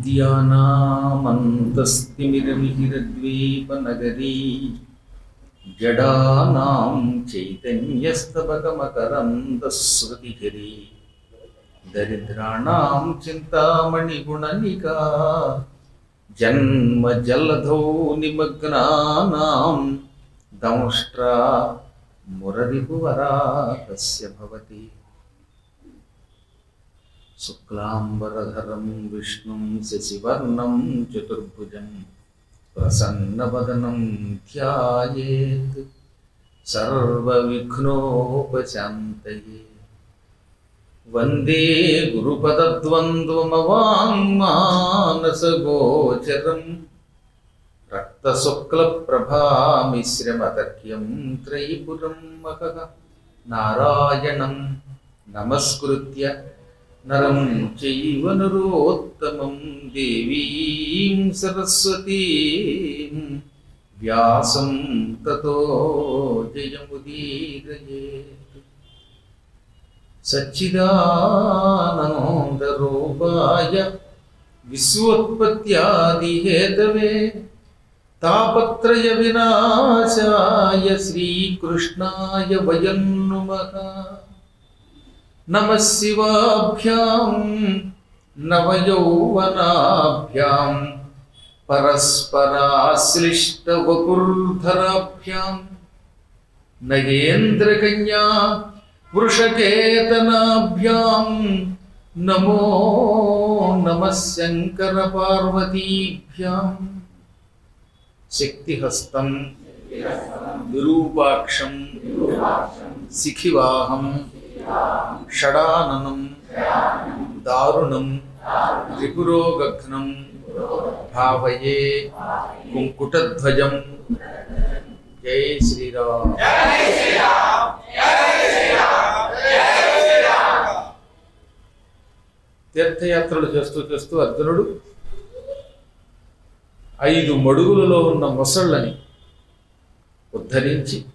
విద్యానామంతస్తిమిరమిహిరద్వీపనగరీ జడానాం చైతన్యస్తబకమకరందశ్రుతిహరి దరిద్రాణాం చింతామణిగుణనికా జన్మజలధౌ నిమగ్నానాం దంష్ట్రా మురరిపువరాకస్య భవతి శుక్లాంబరధరం విష్ణుం శశివర్ణం చతుర్భుజం ప్రసన్నవదనం ధ్యాయేత్ సర్వవిఘ్నోపశాంతయే వందే గురుపదద్వంద్వమవాङ्మానసగోచరం రక్తశుక్లప్రభామిశ్రమతర్క్యం త్రైపురం మహః నారాయణం నమస్కృత్య నరం చైవ నరోత్తమం దేవీం సరస్వతీం వ్యాసం తతో జయముదీరయేత్ సచ్చిదానందరూపాయ విశ్వోత్పత్యాదిహేతవే తాపత్రయ వినాశాయ శ్రీకృష్ణాయ వయం నుమః నమ శివాభ్యాం నవయౌవనాభ్యాం పరస్పరాశ్లిష్టవపుర్ధరాభ్యాం నగేంద్రకన్యా వృషకేతనాభ్యాం నమో నమ శంకర పార్వతీభ్యాం శక్తిహస్తం విరూపాక్షం శిఖివాహం షడాననం దారుణం త్రిపురోగఘ్నం భావయే కుంకుటధ్వజం జై శ్రీరామ్ తీర్థయాత్రలు చేస్తూ చేస్తూ అర్జునుడు ఐదు మడుగులలో ఉన్న మొసళ్ళని ఉద్ధరించి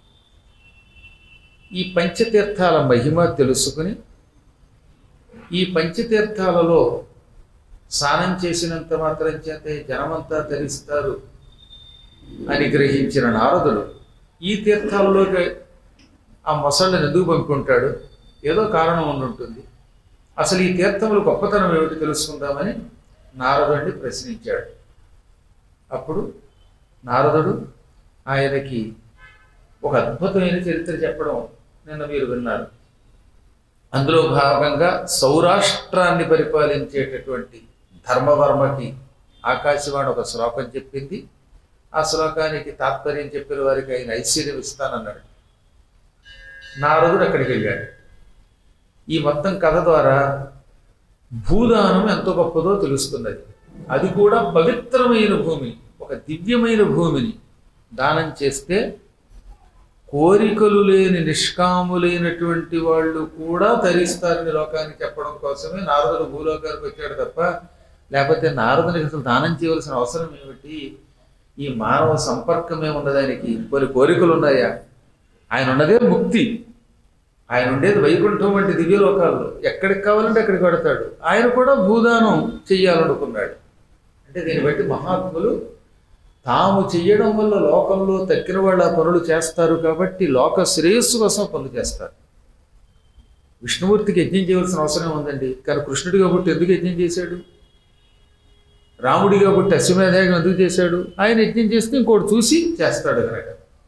ఈ పంచతీర్థాల మహిమ తెలుసుకుని ఈ పంచతీర్థాలలో స్నానం చేసినంత మాత్రం చేతే జనమంతా ధరిస్తారు అని గ్రహించిన నారదుడు ఈ తీర్థాలలోకి ఆ మొసళ్ళని ఎందుకు పంపుకుంటాడు ఏదో కారణం ఉండుంటుంది అసలు ఈ తీర్థములు గొప్పతనం ఏమిటి తెలుసుకుందామని నారదుడిని ప్రశ్నించాడు అప్పుడు నారదుడు ఆయనకి ఒక అద్భుతమైన చరిత్ర చెప్పడం నిన్న మీరు విన్నారు అందులో భాగంగా సౌరాష్ట్రాన్ని పరిపాలించేటటువంటి ధర్మవర్మకి ఆకాశవాణి ఒక శ్లోకం చెప్పింది ఆ శ్లోకానికి తాత్పర్యం చెప్పిన వారికి ఆయన ఐశ్వర్యం ఇస్తానన్నాడు నారదుడు అక్కడికి వెళ్ళాడు ఈ మొత్తం కథ ద్వారా భూదానం ఎంత గొప్పదో తెలుస్తున్నది అది కూడా పవిత్రమైన భూమిని ఒక దివ్యమైన భూమిని దానం చేస్తే కోరికలు లేని నిష్కాములైనటువంటి వాళ్ళు కూడా తరిస్తారని లోకానికి చెప్పడం కోసమే నారదుడు భూలోకానికి వచ్చాడు తప్ప లేకపోతే నారదునికి అసలు దానం చేయవలసిన అవసరం ఏమిటి ఈ మానవ సంపర్కమే ఉన్నదానికి కొన్ని కోరికలు ఉన్నాయా ఆయన ఉన్నదే ముక్తి ఆయన ఉండేది వైకుంఠం వంటి దివ్యలోకాల్లో ఎక్కడికి కావాలంటే అక్కడికి పెడతాడు ఆయన కూడా భూదానం చెయ్యాలనుకున్నాడు అంటే దీన్ని బట్టి మహాత్ములు తాము చెయ్యడం వల్ల లోకంలో తక్కిన వాళ్ళ పనులు చేస్తారు కాబట్టి లోక శ్రేయస్సు కోసం పనులు చేస్తారు విష్ణుమూర్తికి యజ్ఞం చేయవలసిన అవసరం ఉందండి కానీ కృష్ణుడు కాబట్టి ఎందుకు యజ్ఞం చేశాడు రాముడి కాబట్టి అశ్వమేధాగం ఎందుకు చేశాడు ఆయన యజ్ఞం చేస్తే ఇంకోటి చూసి చేస్తాడు కనుక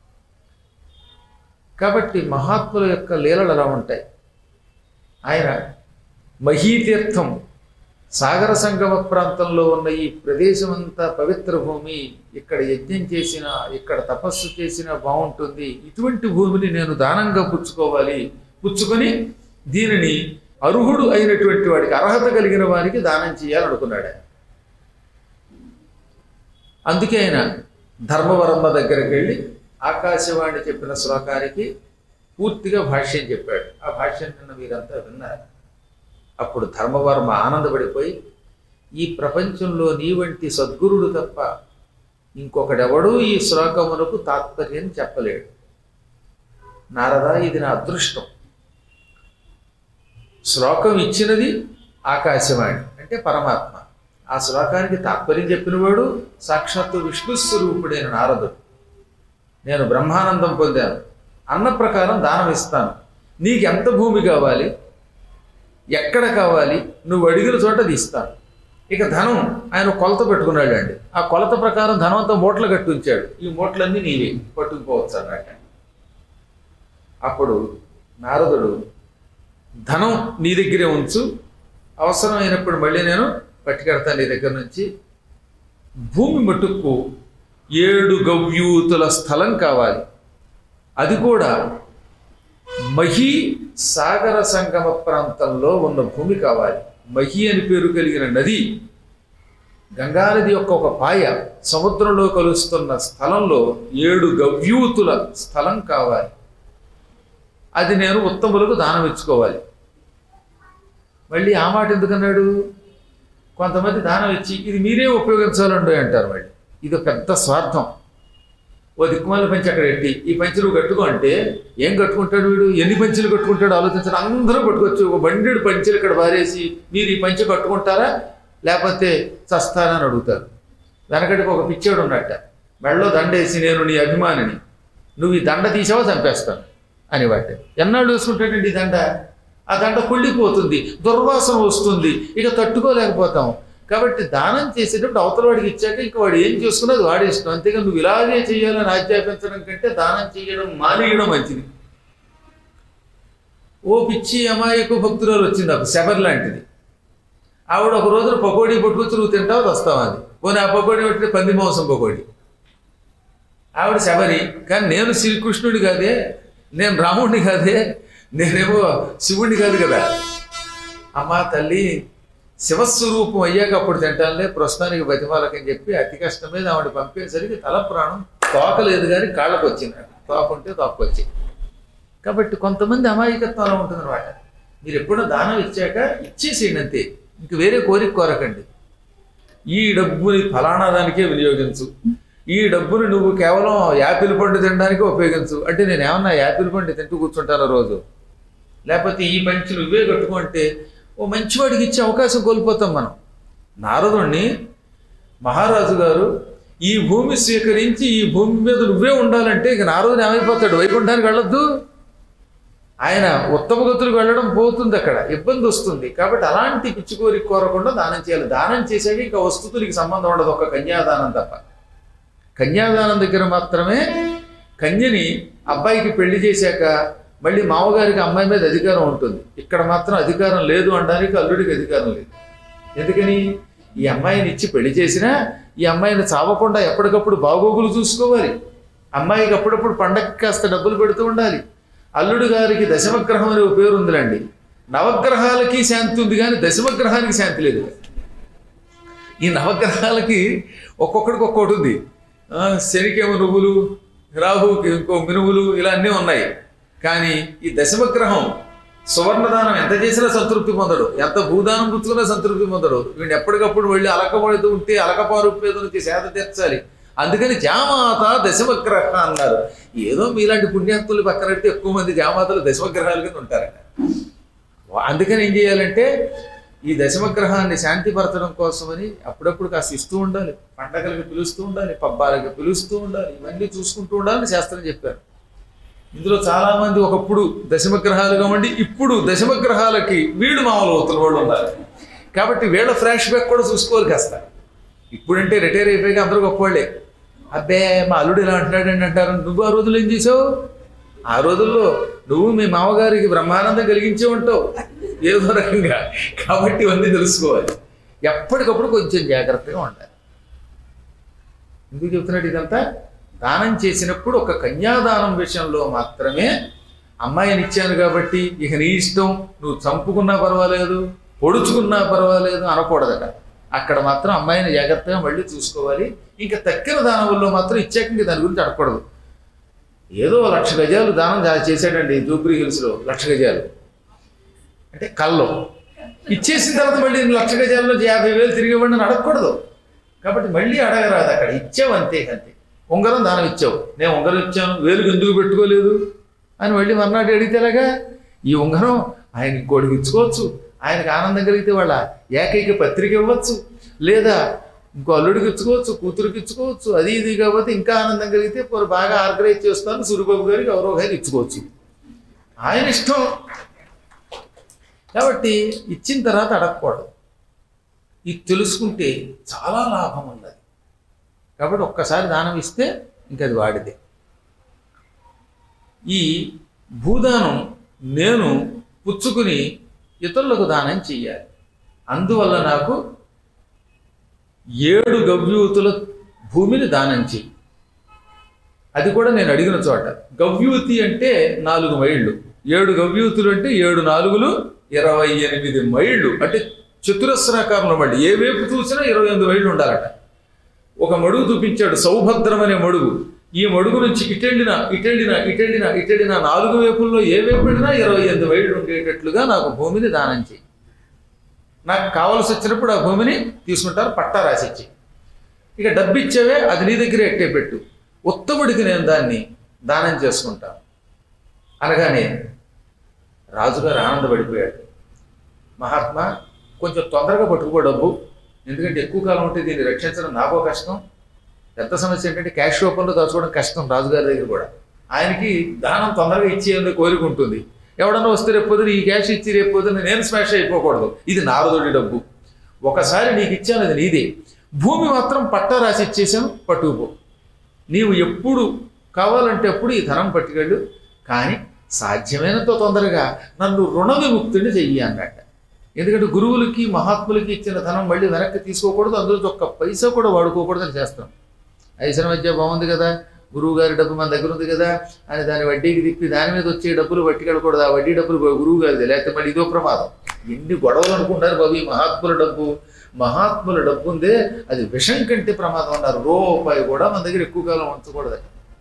కాబట్టి మహాత్ముల యొక్క లీలలు అలా ఉంటాయి ఆయన మహీతీర్థం సాగర సంగమ ప్రాంతంలో ఉన్న ఈ ప్రదేశం అంతా పవిత్ర భూమి ఇక్కడ యజ్ఞం చేసిన ఇక్కడ తపస్సు చేసినా బాగుంటుంది ఇటువంటి భూమిని నేను దానంగా పుచ్చుకోవాలి పుచ్చుకొని దీనిని అర్హుడు అయినటువంటి వాడికి అర్హత కలిగిన వారికి దానం చేయాలనుకున్నాడు ఆయన. అందుకే ఆయన ధర్మవరమ్మ దగ్గరికి వెళ్ళి ఆకాశవాణి చెప్పిన శ్లోకానికి పూర్తిగా భాష్యం చెప్పాడు ఆ భాష్యం నిన్న మీరంతా విన్నారు అప్పుడు ధర్మవర్మ ఆనందపడిపోయి ఈ ప్రపంచంలో నీ వంటి సద్గురుడు తప్ప ఇంకొకడెవడూ ఈ శ్లోకమునకు తాత్పర్యం చెప్పలేడు నారద ఇది నా అదృష్టం శ్లోకం ఇచ్చినది ఆకాశవాణి అంటే పరమాత్మ ఆ శ్లోకానికి తాత్పర్యం చెప్పినవాడు సాక్షాత్తు విష్ణు స్వరూపుడైన నారదుడు నేను బ్రహ్మానందం పొందాను అన్న ప్రకారం దానం ఇస్తాను నీకు ఎంత భూమి కావాలి ఎక్కడ కావాలి నువ్వు అడిగిన చోట తీస్తాను ఇక ధనం ఆయన కొలత పెట్టుకున్నాడు అండి ఆ కొలత ప్రకారం ధనం అంతా మూటలు కట్టి ఉంచాడు ఈ మూటలన్నీ నీవే పట్టుకుపోవచ్చు అన్నట్ట అప్పుడు నారదుడు ధనం నీ దగ్గరే ఉంచు అవసరమైనప్పుడు మళ్ళీ నేను పట్టుకెడతాను నీ దగ్గర నుంచి భూమి మట్టుకు ఏడు గవ్యూతుల స్థలం కావాలి అది కూడా మహి సాగర సంగమ ప్రాంతంలో ఉన్న భూమి కావాలి మహి అని పేరు కలిగిన నది గంగానది యొక్క ఒక పాయ సముద్రంలో కలుస్తున్న స్థలంలో ఏడు గవ్యూతుల స్థలం కావాలి అది నేను ఉత్తములకు దానం ఇచ్చుకోవాలి మళ్ళీ ఆ మాట ఎందుకన్నాడు కొంతమంది దానం ఇచ్చి ఇది మీరే ఉపయోగించాలండి అంటారు మళ్ళీ ఇది ఒక పెద్ద స్వార్థం ఓ దిక్కుమాల పంచి అక్కడ పెట్టి ఈ పంచులు కట్టుకో అంటే ఏం కట్టుకుంటాడు వీడు ఎన్ని పంచులు కట్టుకుంటాడు ఆలోచించారు అందరూ పట్టుకోవచ్చు ఒక బండెడు పంచులు ఇక్కడ పారేసి మీరు ఈ పంచె కట్టుకుంటారా లేకపోతే చస్తారా అని అడుగుతారు వెనకటికి ఒక పిచ్చాడు ఉన్నట్ట మెడలో దండేసి నేను నీ అభిమానిని నువ్వు ఈ దండ తీసావో చంపేస్తాను అని వాటి ఎన్నాళ్ళు వేసుకుంటాడండి ఈ దండ ఆ దండ కుళ్ళిపోతుంది దుర్వాసన వస్తుంది ఇక తట్టుకోలేకపోతాం కాబట్టి దానం చేసేటప్పుడు అవతల వాడికి ఇచ్చాక ఇంక వాడు ఏం చేసుకున్నది వాడి ఇష్టం అంతేగా నువ్వు ఇలాగే చేయాలని ఆజ్ఞాపించడం కంటే దానం చేయడం మానేయడం మంచిది ఓ పిచ్చి అమాయకు భక్తురాలు వచ్చింది నాకు శబరి లాంటిది ఆవిడ ఒక రోజున పకోడీ పట్టుకొచ్చి నువ్వు తింటావు వస్తావు అది పోనీ ఆ పకోడీ పెట్టి పంది మాంసం పకోడీ ఆవిడ శబరి కానీ నేను శ్రీకృష్ణుడి కాదే నేను రాముడిని కాదే నేనేమో శివుడిని కాదు కదా అమ్మా తల్లి శివస్వరూపం అయ్యాక అప్పుడు తింటానులే ప్రస్తుతానికి బతిమాలకని చెప్పి అతి కష్టం మీద ఆవిడ పంపేసరికి తల ప్రాణం తోక లేదు కానీ కాళ్ళకు వచ్చింది తోక ఉంటే తోక వచ్చింది కాబట్టి కొంతమంది అమాయకత్వం అలా ఉంటుందన్నమాట మీరు ఎప్పుడో దానం ఇచ్చాక ఇచ్చేసేయండి అంతే ఇంక వేరే కోరిక కోరకండి ఈ డబ్బుని ఫలానా దానికే వినియోగించు ఈ డబ్బుని నువ్వు కేవలం యాపిల్ పండు తినడానికి ఉపయోగించు అంటే నేను ఏమన్నా యాపిల్ పండు తింటూ కూర్చుంటాను రోజు లేకపోతే ఈ మంచి నువ్వే కట్టుకుంటే ఓ మంచివాడికి ఇచ్చే అవకాశం కోల్పోతాం మనం నారదుణ్ణి మహారాజు గారు ఈ భూమి స్వీకరించి ఈ భూమి మీద నువ్వే ఉండాలంటే ఇక నారదుని ఏమైపోతాడు వైకుంఠానికి వెళ్ళొద్దు ఆయన ఉత్తమ గతులకు వెళ్ళడం పోతుంది అక్కడ ఇబ్బంది వస్తుంది కాబట్టి అలాంటి పిచ్చి కోరిక కోరకుండా దానం చేయాలి దానం చేసాక ఇంకా వస్తుతులకి సంబంధం ఉండదు ఒక కన్యాదానం తప్ప కన్యాదానం దగ్గర మాత్రమే కన్యని అబ్బాయికి పెళ్లి చేశాక మళ్ళీ మామగారికి అమ్మాయి మీద అధికారం ఉంటుంది ఇక్కడ మాత్రం అధికారం లేదు అనడానికి అల్లుడికి అధికారం లేదు ఎందుకని ఈ అమ్మాయిని ఇచ్చి పెళ్లి చేసినా ఈ అమ్మాయిని చావకుండా ఎప్పటికప్పుడు బాగోగులు చూసుకోవాలి అమ్మాయికి అప్పుడప్పుడు పండగకి కాస్త డబ్బులు పెడుతూ ఉండాలి అల్లుడు గారికి దశమగ్రహం అనే ఒక పేరు ఉందిలండి నవగ్రహాలకి శాంతి ఉంది కానీ దశమగ్రహానికి శాంతి లేదు ఈ నవగ్రహాలకి ఒక్కొక్కడికి ఒక్కొక్కటి ఉంది ఆ, శనికేమో నువ్వులు రాహుకి ఇంకో మినువులు ఇలా అన్నీ ఉన్నాయి కానీ ఈ దశమగ్రహం సువర్ణదానం ఎంత చేసినా సంతృప్తి పొందడు ఎంత భూదానం పుచ్చుకున్నా సంతృప్తి పొందడు వీడిని ఎప్పటికప్పుడు వెళ్ళి అలకబడుతూ ఉంటే అలకపారు పేద నుంచి సేద తీర్చాలి అందుకని జామాత దశమగ్రహ అన్నారు ఏదో మీలాంటి పుణ్యాత్తులు పక్కన పెడితే ఎక్కువ మంది జామాతలు దశమగ్రహాల కింద ఉంటారట అందుకని ఏం చేయాలంటే ఈ దశమగ్రహాన్ని శాంతిపరచడం కోసమని అప్పుడప్పుడు కాస్త ఇస్తూ ఉండాలి పండగలకు పిలుస్తూ ఉండాలి పబ్బాలకు పిలుస్తూ ఉండాలి ఇవన్నీ చూసుకుంటూ ఉండాలని శాస్త్రం చెప్పారు ఇందులో చాలా మంది ఒకప్పుడు దశమగ్రహాలుగా ఉండి ఇప్పుడు దశమగ్రహాలకి వీళ్ళు మామూలు అవుతున్న వాళ్ళు ఉన్నారు కాబట్టి వీళ్ళ ఫ్లాష్ బ్యాక్ కూడా చూసుకోవాలి కాస్త ఇప్పుడంటే రిటైర్ అయిపోయాక అందరూ గొప్పవాళ్ళే అబ్బే మా అల్లుడు ఇలా అంటున్నాడండి అంటారు నువ్వు ఆ రోజుల్లో ఏం చేసావు ఆ రోజుల్లో నువ్వు మీ మామగారికి బ్రహ్మానందం కలిగించే ఉంటావు ఏదో రకంగా కాబట్టి ఇవన్నీ తెలుసుకోవాలి ఎప్పటికప్పుడు కొంచెం జాగ్రత్తగా ఉండాలి ఎందుకు చెప్తున్నాడు ఇదంతా దానం చేసినప్పుడు ఒక కన్యాదానం విషయంలో మాత్రమే అమ్మాయిని ఇచ్చాను కాబట్టి ఇక నీ ఇష్టం నువ్వు చంపుకున్నా పర్వాలేదు పొడుచుకున్నా పర్వాలేదు అనకూడదట అక్కడ మాత్రం అమ్మాయిని జాగ్రత్తగా మళ్ళీ చూసుకోవాలి ఇంకా తక్కిన దానవుల్లో మాత్రం ఇచ్చాక ఇంక దాని గురించి అడగకూడదు ఏదో లక్ష గజాలు దానం చా- చేశాడండి జూబ్రీ హిల్స్లో లక్ష గజాలు అంటే కల్లో ఇచ్చేసిన తర్వాత మళ్ళీ లక్ష గజాల్లో యాభై వేలు తిరిగి ఇవ్వండి అని అడగకూడదు కాబట్టి మళ్ళీ అడగరాదు అక్కడ ఇచ్చావు అంతే అంతే ఉంగరం దానం ఇచ్చావు నేను ఉంగరం ఇచ్చాను వేలుకు ఎందుకు పెట్టుకోలేదు అని మళ్ళీ మర్నాటి అడిగితే ఎలాగా ఈ ఉంగరం ఆయన ఇంకోటికి ఇచ్చుకోవచ్చు ఆయనకు ఆనందం కలిగితే వాళ్ళ ఏకైక పత్రిక ఇవ్వచ్చు లేదా ఇంకో అల్లుడికి ఇచ్చుకోవచ్చు కూతురికి ఇచ్చుకోవచ్చు అది ఇది కాకపోతే ఇంకా ఆనందం కలిగితే పోనీ బాగా ఆర్గనైజ్ చేస్తాను సూరిబాబు గారికి ఎవరో గారికి ఇచ్చుకోవచ్చు ఆయన ఇష్టం కాబట్టి ఇచ్చిన తర్వాత అడగకూడదు ఇది తెలుసుకుంటే చాలా లాభం ఉన్నది కాబట్టి ఒక్కసారి దానం ఇస్తే ఇంకా అది వాడిదే ఈ భూదానం నేను పుచ్చుకుని ఇతరులకు దానం చెయ్యాలి అందువల్ల నాకు ఏడు గవ్యూతుల భూమిని దానం చెయ్యి అది కూడా నేను అడిగిన చోట గవ్యూతి అంటే నాలుగు మైళ్ళు ఏడు గవ్యూతులు అంటే ఏడు నాలుగులు ఇరవై ఎనిమిది మైళ్ళు అంటే చతురస్రాకారంలో మళ్ళీ ఏ వైపు చూసినా ఇరవై ఎనిమిది మైళ్ళు ఉండాలట ఒక మడుగు చూపించాడు సౌభద్రం అనే మడుగు ఈ మడుగు నుంచి ఇటెళ్ళిన ఇటెళ్ళిన ఇటెళ్ళిన ఇటెళ్ళిన నాలుగు వైపుల్లో ఏ వైపు వెళ్ళినా ఇరవై ఎనిమిది మైళ్ళు ఉండేటట్లుగా నాకు భూమిని దానం చేయి నాకు కావలసి వచ్చినప్పుడు ఆ భూమిని తీసుకుంటారు పట్టా రాసిచ్చి ఇక డబ్బు ఇచ్చేవే అది నీ దగ్గరే ఎట్టే పెట్టు ఉత్తముడికి నేను దాన్ని దానం చేసుకుంటాను అనగానే రాజుగారు ఆనందపడిపోయాడు మహాత్మా కొంచెం తొందరగా పట్టుకుపో డబ్బు ఎందుకంటే ఎక్కువ కాలం ఉంటే దీన్ని రక్షించడం నాకో కష్టం పెద్ద సమస్య ఏంటంటే క్యాష్ రూపంలో దాచుకోవడం కష్టం రాజుగారి దగ్గర కూడా ఆయనకి దానం తొందరగా ఇచ్చేందుకు కోరిక ఉంటుంది ఎవడన్నా వస్తే రేపు పొద్దున ఈ క్యాష్ ఇచ్చి రేపు పొద్దున నేను స్మాష్ అయిపోకూడదు ఇది నారదుడి డబ్బు ఒకసారి నీకు ఇచ్చాను అది నీదే భూమి మాత్రం పట్టా రాసి ఇచ్చేసాను పట్టుకుపో నీవు ఎప్పుడు కావాలంటే అప్పుడు ఈ ధనం పట్టుకెళ్ళు కానీ సాధ్యమైనంత తొందరగా నన్ను రుణ విముక్తుడిని చెయ్యి అన్నట్ట ఎందుకంటే గురువులకి మహాత్ములకి ఇచ్చిన ధనం మళ్ళీ వెనక్కి తీసుకోకూడదు అందులో ఒక్క పైసా కూడా వాడుకోకూడదు అని చేస్తాం ఐశ్వర మధ్య బాగుంది కదా గురువు గారి డబ్బు మన దగ్గర ఉంది కదా అని దాని వడ్డీకి తిప్పి దాని మీద వచ్చే డబ్బులు పట్టుకెళ్ళకూడదు ఆ వడ్డీ డబ్బులు గురువు గారిది లేకపోతే మళ్ళీ ఇదో ప్రమాదం ఎన్ని గొడవలు అనుకుంటారు బాబు ఈ మహాత్ముల డబ్బు మహాత్ముల డబ్బు ఉందే అది విషం కంటే ప్రమాదం అన్నారు రూపాయి కూడా మన దగ్గర ఎక్కువ కాలం ఉంచకూడదు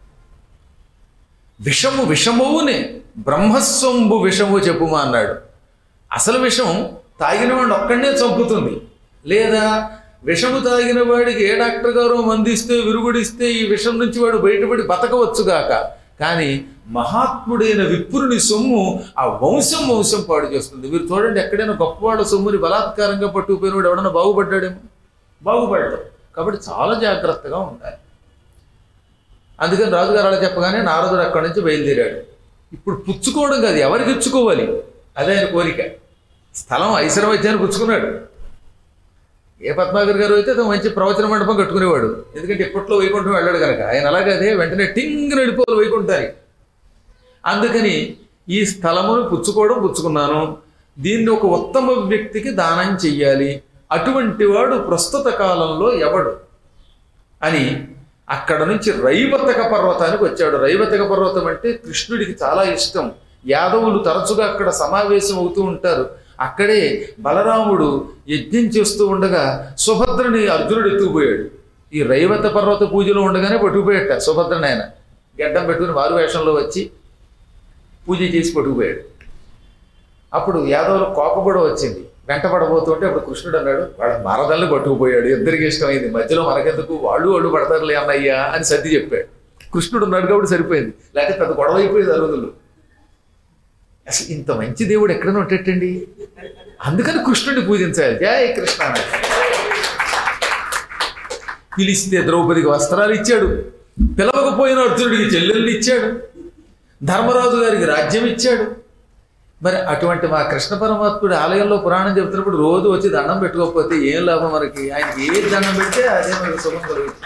విషము విషమవునే బ్రహ్మస్వంబు విషము చెప్పుమా అన్నాడు అసలు విషం తాగిన వాడిని ఒక్కడనే చంపుతుంది లేదా విషము తాగిన వాడికి ఏ డాక్టర్ గారు మందిస్తే విరుగుడిస్తే ఈ విషం నుంచి వాడు బయటపడి బతకవచ్చుగాక కానీ మహాత్ముడైన విప్రుని సొమ్ము ఆ వంశం వంశం పాడు చేస్తుంది మీరు చూడండి ఎక్కడైనా గొప్పవాళ్ళ సొమ్ముని బలాత్కారంగా పట్టుకుపోయినవాడు ఎవడన్నా బాగుపడ్డాడేమో బాగుపడ్డాడు కాబట్టి చాలా జాగ్రత్తగా ఉండాలి అందుకని రాజుగారు అలా చెప్పగానే నారదుడు అక్కడి నుంచి బయలుదేరాడు ఇప్పుడు పుచ్చుకోవడం కాదు ఎవరికి ఇచ్చుకోవాలి అదే ఆయన కోరిక స్థలం ఐశ్వర్యవద్యాన్ని పుచ్చుకున్నాడు ఏ పద్మాగర్ గారు అయితే అతను మంచి ప్రవచన మండపం కట్టుకునేవాడు ఎందుకంటే ఇప్పట్లో వైకుంఠం వెళ్ళాడు కనుక ఆయన అలాగదే వెంటనే టింగ్ నడిపోవాలి వైకుంఠానికి అందుకని ఈ స్థలమును పుచ్చుకోవడం పుచ్చుకున్నాను దీన్ని ఒక ఉత్తమ వ్యక్తికి దానం చెయ్యాలి అటువంటి వాడు ప్రస్తుత కాలంలో ఎవడు అని అక్కడ నుంచి రైవతక పర్వతానికి వచ్చాడు రైవతక పర్వతం అంటే కృష్ణుడికి చాలా ఇష్టం యాదవులు తరచుగా అక్కడ సమావేశం అవుతూ ఉంటారు అక్కడే బలరాముడు యజ్ఞం చేస్తూ ఉండగా సుభద్రని అర్జునుడు ఎత్తుకుపోయాడు ఈ రైవత పర్వత పూజలో ఉండగానే పట్టుకుపోయాట సుభద్రని ఆయన గడ్డం పెట్టుకుని వారు వేషంలో వచ్చి పూజ చేసి పట్టుకుపోయాడు అప్పుడు యాదవుల కోపం కూడా వచ్చింది వెంటపడబోతుంటే అప్పుడు కృష్ణుడు అన్నాడు వాళ్ళ మరదల్ని పట్టుకుపోయాడు ఇద్దరికి ఇష్టమైంది మధ్యలో మనకెందుకు వాళ్ళు వాళ్ళు పడతారులే అన్నయ్యా అని సర్ది చెప్పాడు కృష్ణుడు ఉన్నాడు కాబట్టి సరిపోయింది లేకపోతే పెద్ద గొడవ అయిపోయేది ఆ రోజుల్లో అసలు ఇంత మంచి దేవుడు ఎక్కడైనా ఉంటేటండి అందుకని కృష్ణుడిని పూజించాలి జయ కృష్ణ అన్నాడు. పిలిస్తే ద్రౌపదికి వస్త్రాలు ఇచ్చాడు పిలవకపోయిన అర్జునుడికి చెల్లెల్ని ఇచ్చాడు ధర్మరాజు గారికి రాజ్యం ఇచ్చాడు మరి అటువంటి మా కృష్ణ పరమాత్ముడి ఆలయంలో పురాణం చెబుతున్నప్పుడు రోజు వచ్చి దండం పెట్టుకోకపోతే ఏం లాభం మనకి ఆయనకి ఏ దండం పెడితే అదే మనకి శుభం కలుగుతుంది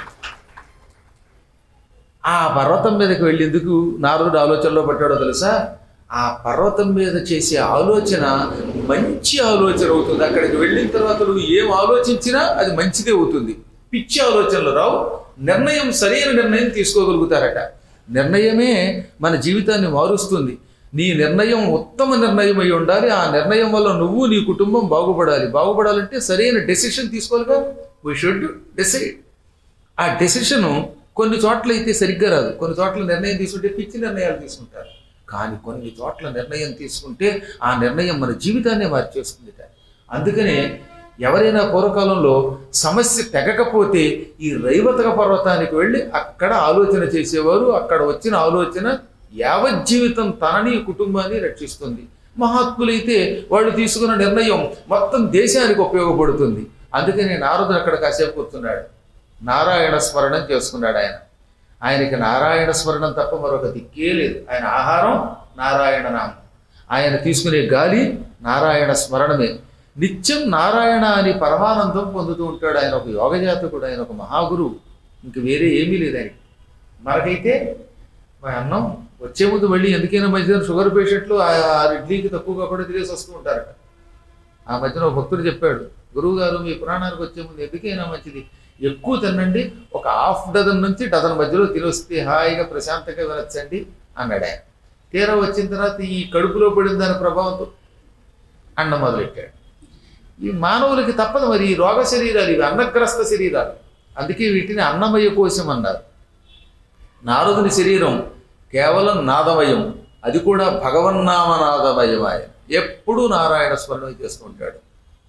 ఆ పర్వతం మీదకి వెళ్ళేందుకు నారదుడు ఆలోచనలో పట్టాడో తెలుసా ఆ పర్వతం మీద చేసే ఆలోచన మంచి ఆలోచన అవుతుంది అక్కడికి వెళ్ళిన తర్వాత నువ్వు ఏం ఆలోచించినా అది మంచిదే అవుతుంది పిచ్చి ఆలోచనలు రావు నిర్ణయం సరైన నిర్ణయం తీసుకోగలుగుతారట నిర్ణయమే మన జీవితాన్ని మారుస్తుంది నీ నిర్ణయం ఉత్తమ నిర్ణయం అయి ఉండాలి ఆ నిర్ణయం వల్ల నువ్వు నీ కుటుంబం బాగుపడాలి బాగుపడాలంటే సరైన డెసిషన్ తీసుకోవాలిగా వీ షుడ్ డిసైడ్ ఆ డెసిషను కొన్ని చోట్ల అయితే సరిగ్గా రాదు కొన్ని చోట్ల నిర్ణయం తీసుకుంటే పిచ్చి నిర్ణయాలు తీసుకుంటారు కానీ కొన్ని చోట్ల నిర్ణయం తీసుకుంటే ఆ నిర్ణయం మన జీవితాన్నే మార్చేస్తుంది అందుకనే ఎవరైనా పూర్వకాలంలో సమస్య తెగకపోతే ఈ రైవతక పర్వతానికి వెళ్ళి అక్కడ ఆలోచన చేసేవారు అక్కడ వచ్చిన ఆలోచన యావజ్జీవితం తనని కుటుంబాన్ని రక్షిస్తుంది మహాత్ములైతే వాళ్ళు తీసుకున్న నిర్ణయం మొత్తం దేశానికి ఉపయోగపడుతుంది అందుకని నారదుడు అక్కడ కాసేపు కూర్చున్నాడు నారాయణ స్మరణం చేసుకున్నాడు ఆయన ఆయనకి నారాయణ స్మరణం తప్ప మరొక దిక్కే లేదు ఆయన ఆహారం నారాయణ నామం ఆయన తీసుకునే గాలి నారాయణ స్మరణమే నిత్యం నారాయణ అని పరమానందం పొందుతూ ఉంటాడు ఆయన ఒక యోగజాతకుడు ఆయన ఒక మహాగురువు ఇంక వేరే ఏమీ లేదు ఆయనకి మనకైతే మా అన్నం వచ్చే ముందు మళ్ళీ ఎందుకైనా మధ్యన షుగర్ పేషెంట్లు ఆ ఆ ఇడ్లీకి తక్కువగా కూడా తిరిగేసి వస్తూ ఉంటారట ఆ మధ్యన ఒక భక్తుడు చెప్పాడు గురువు గారు మీ పురాణానికి వచ్చే ముందు ఎందుకైనా మంచిది ఎక్కువ తినండి ఒక హాఫ్ డజన్ నుంచి డజన్ మధ్యలో తినొస్తే హాయిగా ప్రశాంతంగా వినొచ్చండి అన్నాడు ఆయన తీరా వచ్చిన తర్వాత ఈ కడుపులో పడిన దాని ప్రభావంతో అండం మొదలెట్టాడు ఈ మానవులకి తప్పదు మరి ఈ రోగ శరీరాలు ఇవి అన్నగ్రస్త శరీరాలు అందుకే వీటిని అన్నమయ కోశం అన్నారు నారదుని శరీరం కేవలం నాదమయం అది కూడా భగవన్నామనాదమయమాయ ఎప్పుడూ నారాయణ స్మరణ చేసుకుంటాడు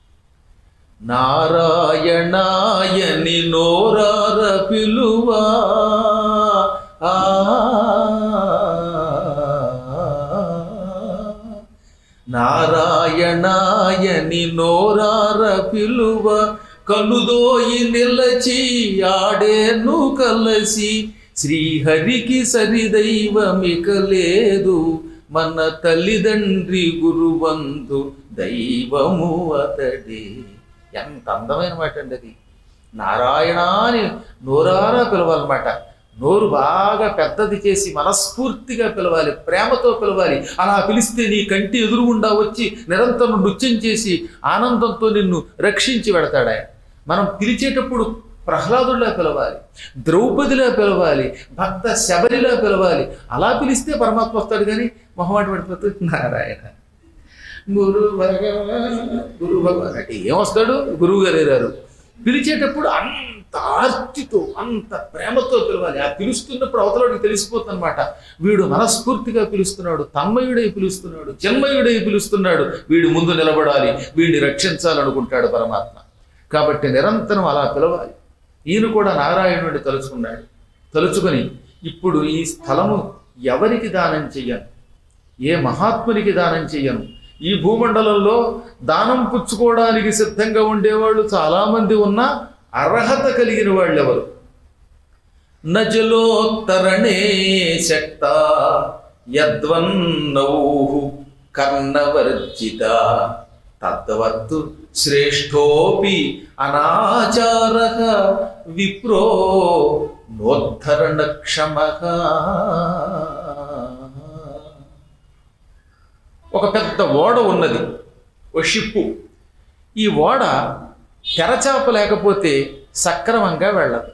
నారాయణాయని నోరార పిలువా ఆ నారాయణాయని నోరార పిలువ కనుదోయి నిలచి ఆడేను కలసి శ్రీహరికి సరిదైవమిక లేదు మన తల్లిదండ్రి గురువంధు దైవము అతడే ఎంత అందమైన మాట అండి అది నారాయణ అని నోరారా పిలవాలన్నమాట నోరు బాగా పెద్దది చేసి మనస్ఫూర్తిగా పిలవాలి ప్రేమతో పిలవాలి అలా పిలిస్తే నీ కంటి ఎదురుగుండా వచ్చి నిరంతరం నృత్యం చేసి ఆనందంతో నిన్ను రక్షించి పెడతాడు ఆయన మనం పిలిచేటప్పుడు ప్రహ్లాదుడిలా పిలవాలి ద్రౌపదిలా పిలవాలి భక్త శబరిలా పిలవాలి అలా పిలిస్తే పరమాత్మ వస్తాడు కానీ మొహమాట పడిపోతుంది నారాయణ గురు భగవాన్ గురు భగవాన్ అంటే ఏమొస్తాడు గురువు గారు గారు పిలిచేటప్పుడు అంత ఆర్తితో అంత ప్రేమతో పిలవాలి ఆ పిలుస్తున్నప్పుడు అవతలడికి తెలిసిపోతుంది అనమాట వీడు మనస్ఫూర్తిగా పిలుస్తున్నాడు తన్మయుడై పిలుస్తున్నాడు జన్మయుడై పిలుస్తున్నాడు వీడు ముందు నిలబడాలి వీడిని రక్షించాలనుకుంటాడు పరమాత్మ కాబట్టి నిరంతరం అలా పిలవాలి ఈయన కూడా నారాయణుడిని తలుచుకున్నాడు తలుచుకొని ఇప్పుడు ఈ స్థలము ఎవరికి దానం చెయ్యను ఏ మహాత్మునికి దానం చెయ్యను ఈ భూమండలంలో దానం పుచ్చుకోవడానికి సిద్ధంగా ఉండేవాళ్ళు చాలామంది ఉన్న అర్హత కలిగిన వాళ్ళు ఎవరు నజలోత్తరణే శక్త యద్వన్నౌ కర్ణవర్జిత తద్వత్తు శ్రేష్ఠోపి అనాచార విప్రో నోద్ధరణ ఒక పెద్ద ఓడ ఉన్నది ఒక షిప్పు ఈ ఓడ తెరచాప లేకపోతే సక్రమంగా వెళ్ళదు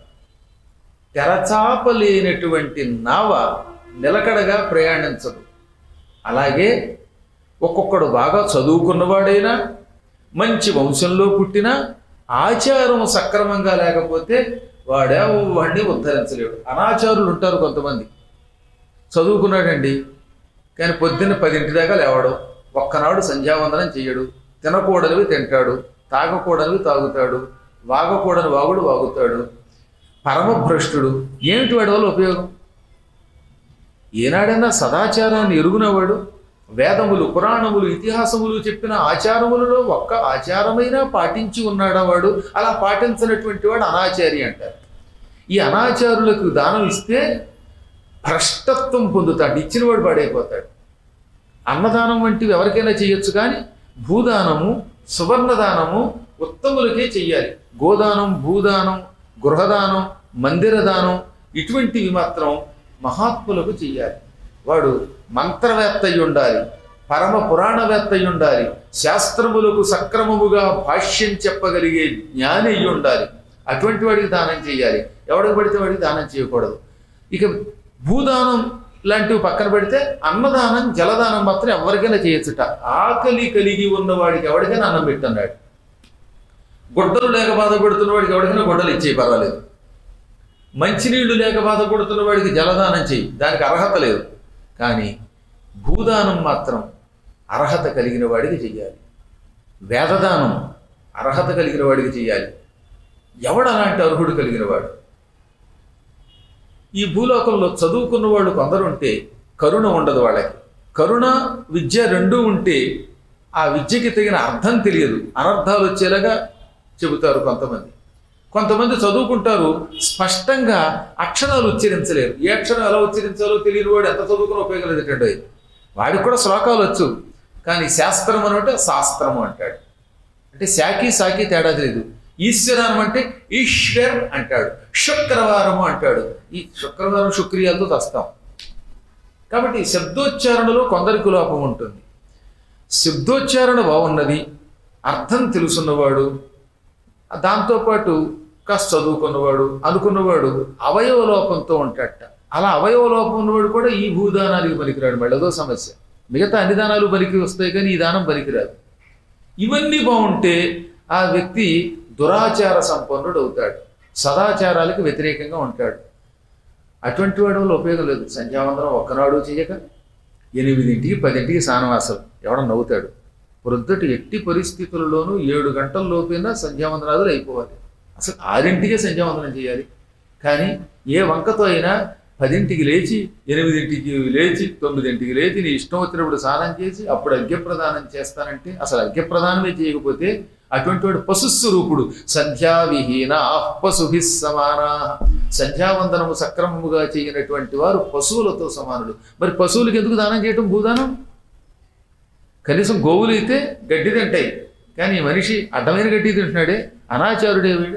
తెరచాప లేనటువంటి నావ నిలకడగా ప్రయాణించదు అలాగే ఒక్కొక్కడు బాగా చదువుకున్నవాడైనా మంచి వంశంలో పుట్టిన ఆచారం సక్రమంగా లేకపోతే వాడే వాడిని ఉద్ధరించలేడు అనాచారులు ఉంటారు కొంతమంది చదువుకున్నాడండి కానీ పొద్దున్న పదింటి దాకా లేవడం ఒక్కనాడు సంధ్యావందనం చెయ్యడు తినకూడనివి తింటాడు తాగకూడనివి తాగుతాడు వాగకూడని వాగుడు వాగుతాడు పరమభ్రష్టుడు ఏమిటి వాడి వల్ల ఉపయోగం ఏనాడైనా సదాచారాన్ని ఎరుగునవాడు వేదములు పురాణములు ఇతిహాసములు చెప్పిన ఆచారములలో ఒక్క ఆచారమైనా పాటించి ఉన్నాడా వాడు అలా పాటించినటువంటి వాడు అనాచారి అంటారు ఈ అనాచారులకు దానం ఇస్తే భ్రష్టత్వం పొందుతాడు ఇచ్చినవాడు పాడైపోతాడు అన్నదానం వంటివి ఎవరికైనా చేయొచ్చు కానీ భూదానము సువర్ణదానము ఉత్తములకే చెయ్యాలి గోదానం భూదానం గృహదానం మందిరదానం ఇటువంటివి మాత్రం మహాత్ములకు చెయ్యాలి వాడు మంత్రవేత్త అయి ఉండాలి పరమ పురాణవేత్త అయి ఉండాలి శాస్త్రములకు సక్రమముగా భాష్యం చెప్పగలిగే జ్ఞాని అయి ఉండాలి అటువంటి వాడికి దానం చేయాలి ఎవడికి పడితే వాడికి దానం చేయకూడదు ఇక భూదానం లాంటివి పక్కన పెడితే అన్నదానం జలదానం మాత్రం ఎవరికైనా చేయొచ్చుట ఆకలి కలిగి ఉన్నవాడికి ఎవరికైనా అన్నం పెట్టన్నాడు గుడ్డలు లేక బాధపడుతున్న వాడికి ఎవరికైనా గుడ్డలు ఇచ్చేయి పర్వాలేదు మంచినీళ్లు లేక బాధపడుతున్న వాడికి జలదానం చేయి దానికి అర్హత లేదు కానీ భూదానం మాత్రం అర్హత కలిగిన వాడికి చెయ్యాలి వేదదానం అర్హత కలిగిన వాడికి చెయ్యాలి ఎవడు అలాంటి అర్హుడు కలిగిన వాడు ఈ భూలోకంలో చదువుకున్న వాళ్ళు కొందరు ఉంటే కరుణ ఉండదు వాళ్ళకి కరుణ విద్య రెండూ ఉంటే ఆ విద్యకి తగిన అర్థం తెలియదు అనర్థాలు వచ్చేలాగా చెబుతారు కొంతమంది కొంతమంది చదువుకుంటారు స్పష్టంగా అక్షరాలు ఉచ్చరించలేరు ఏ అక్షరం ఎలా ఉచ్చరించాలో తెలియని వాడు ఎంత చదువుకుని ఉపయోగం లేదంటే వాడికి కూడా శ్లోకాలు వచ్చు కానీ శాస్త్రం అని అంటే శాస్త్రము అంటాడు అంటే శాకి సాకి తేడా తెలియదు ఈశ్వరానం అంటే ఈశ్వర్ అంటాడు శుక్రవారము అంటాడు ఈ శుక్రవారం శుక్రియాలతో తెస్తాం కాబట్టి శబ్దోచ్చారణలో కొందరికి లోపం ఉంటుంది శబ్దోచ్చారణ బాగున్నది అర్థం తెలుసున్నవాడు దాంతోపాటు కాస్త చదువుకున్నవాడు అనుకున్నవాడు అవయవ లోపంతో ఉంటాడట అలా అవయవ లోపం ఉన్నవాడు కూడా ఈ భూదానానికి పనికిరాడు మళ్ళీ అదో సమస్య మిగతా అన్ని దానాలు పనికి వస్తాయి కానీ ఈ దానం పనికిరాదు ఇవన్నీ బాగుంటే ఆ వ్యక్తి దురాచార సంపన్నుడు అవుతాడు సదాచారాలకు వ్యతిరేకంగా ఉంటాడు అటువంటి వాడి వల్ల ఉపయోగం లేదు సంధ్యావందనం ఒక్కనాడు చేయక ఎనిమిదింటికి పదింటికి స్నానవాసం ఎవడో నవ్వుతాడు ప్రొద్దుటి ఎట్టి పరిస్థితులలోనూ ఏడు గంటల లోపైనా సంధ్యావందనాదులు అయిపోవాలి అసలు ఆరింటికే సంధ్యావందనం చేయాలి కానీ ఏ వంకతో అయినా పదింటికి లేచి ఎనిమిదింటికి లేచి తొమ్మిదింటికి లేచి నీ ఇష్టం వచ్చినప్పుడు స్నానం చేసి అప్పుడు అర్ఘ్యప్రదానం చేస్తానంటే అసలు అర్ఘ్యప్రదానమే చేయకపోతే అటువంటి వాడు పశుస్వరూపుడు సంధ్యావిహీన పశుభి సమానా సంధ్యావందనము సక్రమముగా చేయనటువంటి వారు పశువులతో సమానుడు మరి పశువులకి ఎందుకు దానం చేయటం భూదానం కనీసం గోవులు అయితే గడ్డి తింటాయి కానీ ఈ మనిషి అడ్డమైన గడ్డి తింటున్నాడే అనాచారుడే వీడు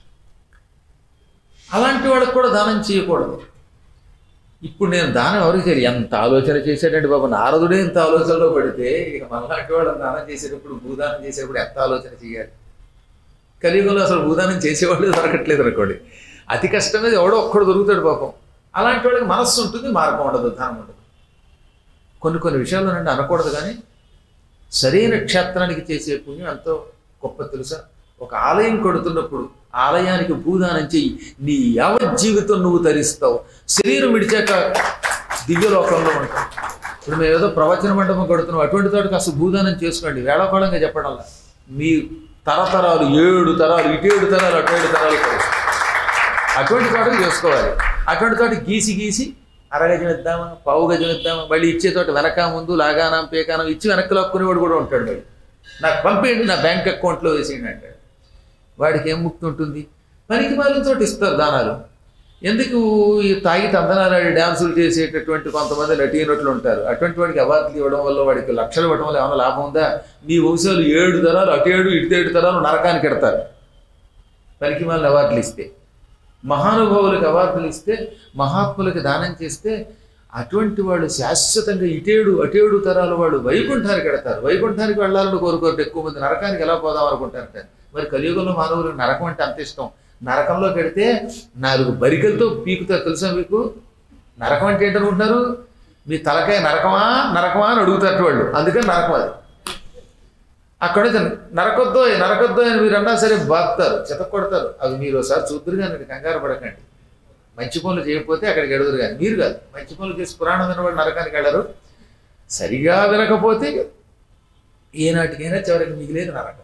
అలాంటి వాళ్ళకి కూడా దానం చేయకూడదు ఇప్పుడు నేను దానం ఎవరికి చేయాలి ఎంత ఆలోచన చేసేటంటే బాబు నారదుడే ఇంత ఆలోచనలో పడితే ఇక మనలాంటి వాళ్ళని దానం చేసేటప్పుడు భూదానం చేసేటప్పుడు ఎంత ఆలోచన చేయాలి కలియుగంలో అసలు భూదానం చేసేవాళ్ళు దొరకట్లేదు అనుకోండి అతి కష్టమేది ఎవడో ఒక్కడు దొరుకుతాడు పాపం అలాంటి వాళ్ళకి మనస్సు ఉంటుంది మార్గం ఉండదు దానం ఉండదు కొన్ని కొన్ని విషయాలు నుండి అనకూడదు కానీ సరైన క్షేత్రానికి చేసే పుణ్యం ఎంతో గొప్ప తెలుసా ఒక ఆలయం కొడుతున్నప్పుడు ఆలయానికి భూదానం చెయ్యి నీ యావత్ జీవితం నువ్వు తరిస్తావు శరీరం విడిచాక దివ్యలోకంలో ఉంటావు ఇప్పుడు మేము ఏదో ప్రవచన మండపం కొడుతున్నాం అటువంటి తోటి కాస్త భూదానం చేసుకోండి వేళకోళంగా చెప్పడంలా మీ తరతరాలు ఏడు తరాలు ఇటు ఏడు తరాలు అటు ఏడు తరాలు కలుస్తాయి. అటువంటి చోటకి చేసుకోవాలి అటువంటి చోట గీసి గీసి అరగజం ఇద్దామా పావు గజం ఇద్దామా మళ్ళీ ఇచ్చే చోట వెనక ముందు లాగానం పేకానం ఇచ్చి వెనక్కి లాక్కునేవాడు కూడా ఉంటాడు మళ్ళీ నాకు పంపేయండి నా బ్యాంక్ అకౌంట్లో వేసేయండి అంటాడు వాడికి ఏం ముక్తి ఉంటుంది పనికి మాలిన చోట ఇస్తారు దానాలు ఎందుకు ఈ తాగి తందనాలు డ్యాన్సులు చేసేటటువంటి కొంతమంది నటీనటులు ఉంటారు అటువంటి వాడికి అవార్డులు ఇవ్వడం వల్ల వాడికి లక్షలు ఇవ్వడం వల్ల ఏమైనా లాభం ఉందా మీ వంశాలు ఏడు తరాలు అటు ఏడు ఇటు ఏడు తరాలు నరకానికి ఎడతారు పనికి మాలిన అవార్డులు ఇస్తే మహానుభావులకు అవార్డులు ఇస్తే మహాత్ములకు దానం చేస్తే అటువంటి వాళ్ళు శాశ్వతంగా ఇటేడు అటేడు తరాల వాళ్ళు వైకుంఠానికి వెడతారు వైకుంఠానికి వెళ్ళాలని కోరుకోరు ఎక్కువ మంది నరకానికి ఎలా పోదాం అనుకుంటారట మరి కలియుగంలో మానవులకు నరకం అంటే అంత ఇష్టం నరకంలో పెడితే నాలుగు బరికలతో పీకుతారు తెలుసా మీకు నరకం అంటే ఏంటనుకుంటున్నారు మీ తలకాయ నరకమా నరకమా అని అడుగుతారు వాళ్ళు అందుకని నరకం అది అక్కడ నుంచి నరకొద్దో నరకొద్దో అని మీరు అన్నా సరే బాగుతారు చెత కొడతారు అవి మీరు ఒకసారి చూద్దరు కానీ కంగారు పడకండి మంచి పనులు చేయకపోతే అక్కడికి ఎడదురు కానీ మీరు కాదు మంచి పనులు చేసి పురాణం వినవాడు నరకానికి వెళ్ళరు సరిగా వినకపోతే ఏనాటికైనా చివరికి మిగిలేదు నరకం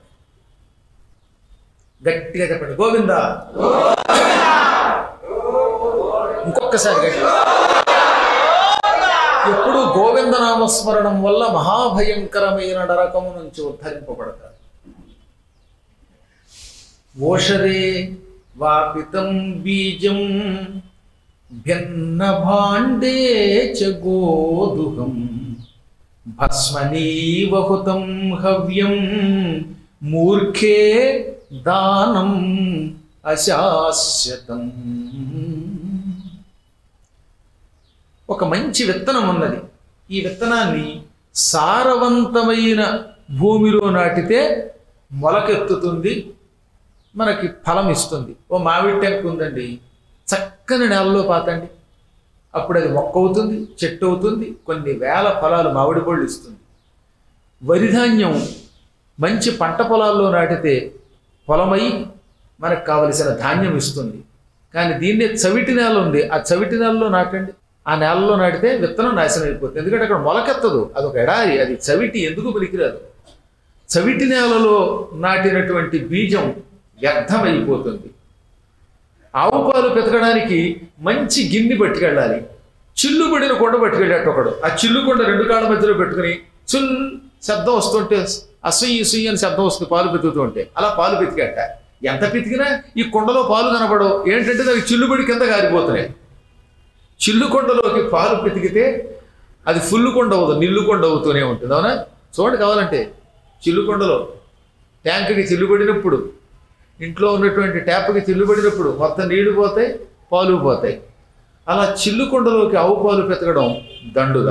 గట్టిగా చెప్పండి గోవిందా ఇంకొకసారి గట్టిగా ఎప్పుడు గోవింద నామస్మరణం వల్ల మహాభయంకరమైన నరకము నుంచి ఉద్ధరింపబడతారు ఓషరే వాపితం బీజం భిన్న భాండే చ గోదుహం భస్మనీవహుతం హవ్యం మూర్ఖే దానం అశాశ్వతం ఒక మంచి విత్తనం ఉన్నది ఈ విత్తనాన్ని సారవంతమైన భూమిలో నాటితే మొలకెత్తుతుంది మనకి ఫలం ఇస్తుంది ఓ మామిడి టెంక్ ఉందండి చక్కని నేలలో పాతండి అప్పుడు అది మొక్క అవుతుంది చెట్టు అవుతుంది కొన్ని వేల ఫలాలు మామిడి పళ్ళు ఇస్తుంది వరిధాన్యం మంచి పంట పొలాల్లో నాటితే పొలమై మనకు కావలసిన ధాన్యం ఇస్తుంది కానీ దీన్నే చవిటి నేల ఉంది ఆ చవిటి నేలలో నాటండి ఆ నేలలో నాటితే విత్తనం నాశనం అయిపోతుంది ఎందుకంటే అక్కడ మొలకెత్తదు అదొక ఎడారి అది చవిటి ఎందుకు పనికిరాదు చవిటి నేలలో నాటినటువంటి బీజం వ్యర్థమైపోతుంది ఆవు పాలు పెతకడానికి మంచి గిన్నె పట్టుకెళ్ళాలి చిల్లుబడిన కొండ పట్టుకెళ్ళాడు ఒకడు ఆ చిల్లు కొండ రెండు కాళ్ళ మధ్యలో పెట్టుకుని చుల్ శబ్దం వస్తుంటే అసూయి సుయ్యి అని శబ్దం వస్తుంది పాలు పెతుకుతూ ఉంటే అలా పాలు పెతికాట ఎంత పెతికినా ఈ కొండలో పాలు కనపడవు ఏంటంటే దానికి చిల్లుబడి కింద కారిపోతున్నాయి చిల్లు కొండలోకి పాలు పెతికితే అది ఫుల్ కొండ అవ్వదు నిల్లు కొండ అవుతూనే ఉంటుంది అవునా చూడండి కావాలంటే చిల్లు కొండలో ట్యాంకుకి చిల్లుబడినప్పుడు ఇంట్లో ఉన్నటువంటి ట్యాప్కి చిల్లుబడినప్పుడు మొత్తం నీళ్లు పోతాయి పాలు పోతాయి అలా చిల్లు కొండలోకి ఆవు పాలు పెతకడం దండుగా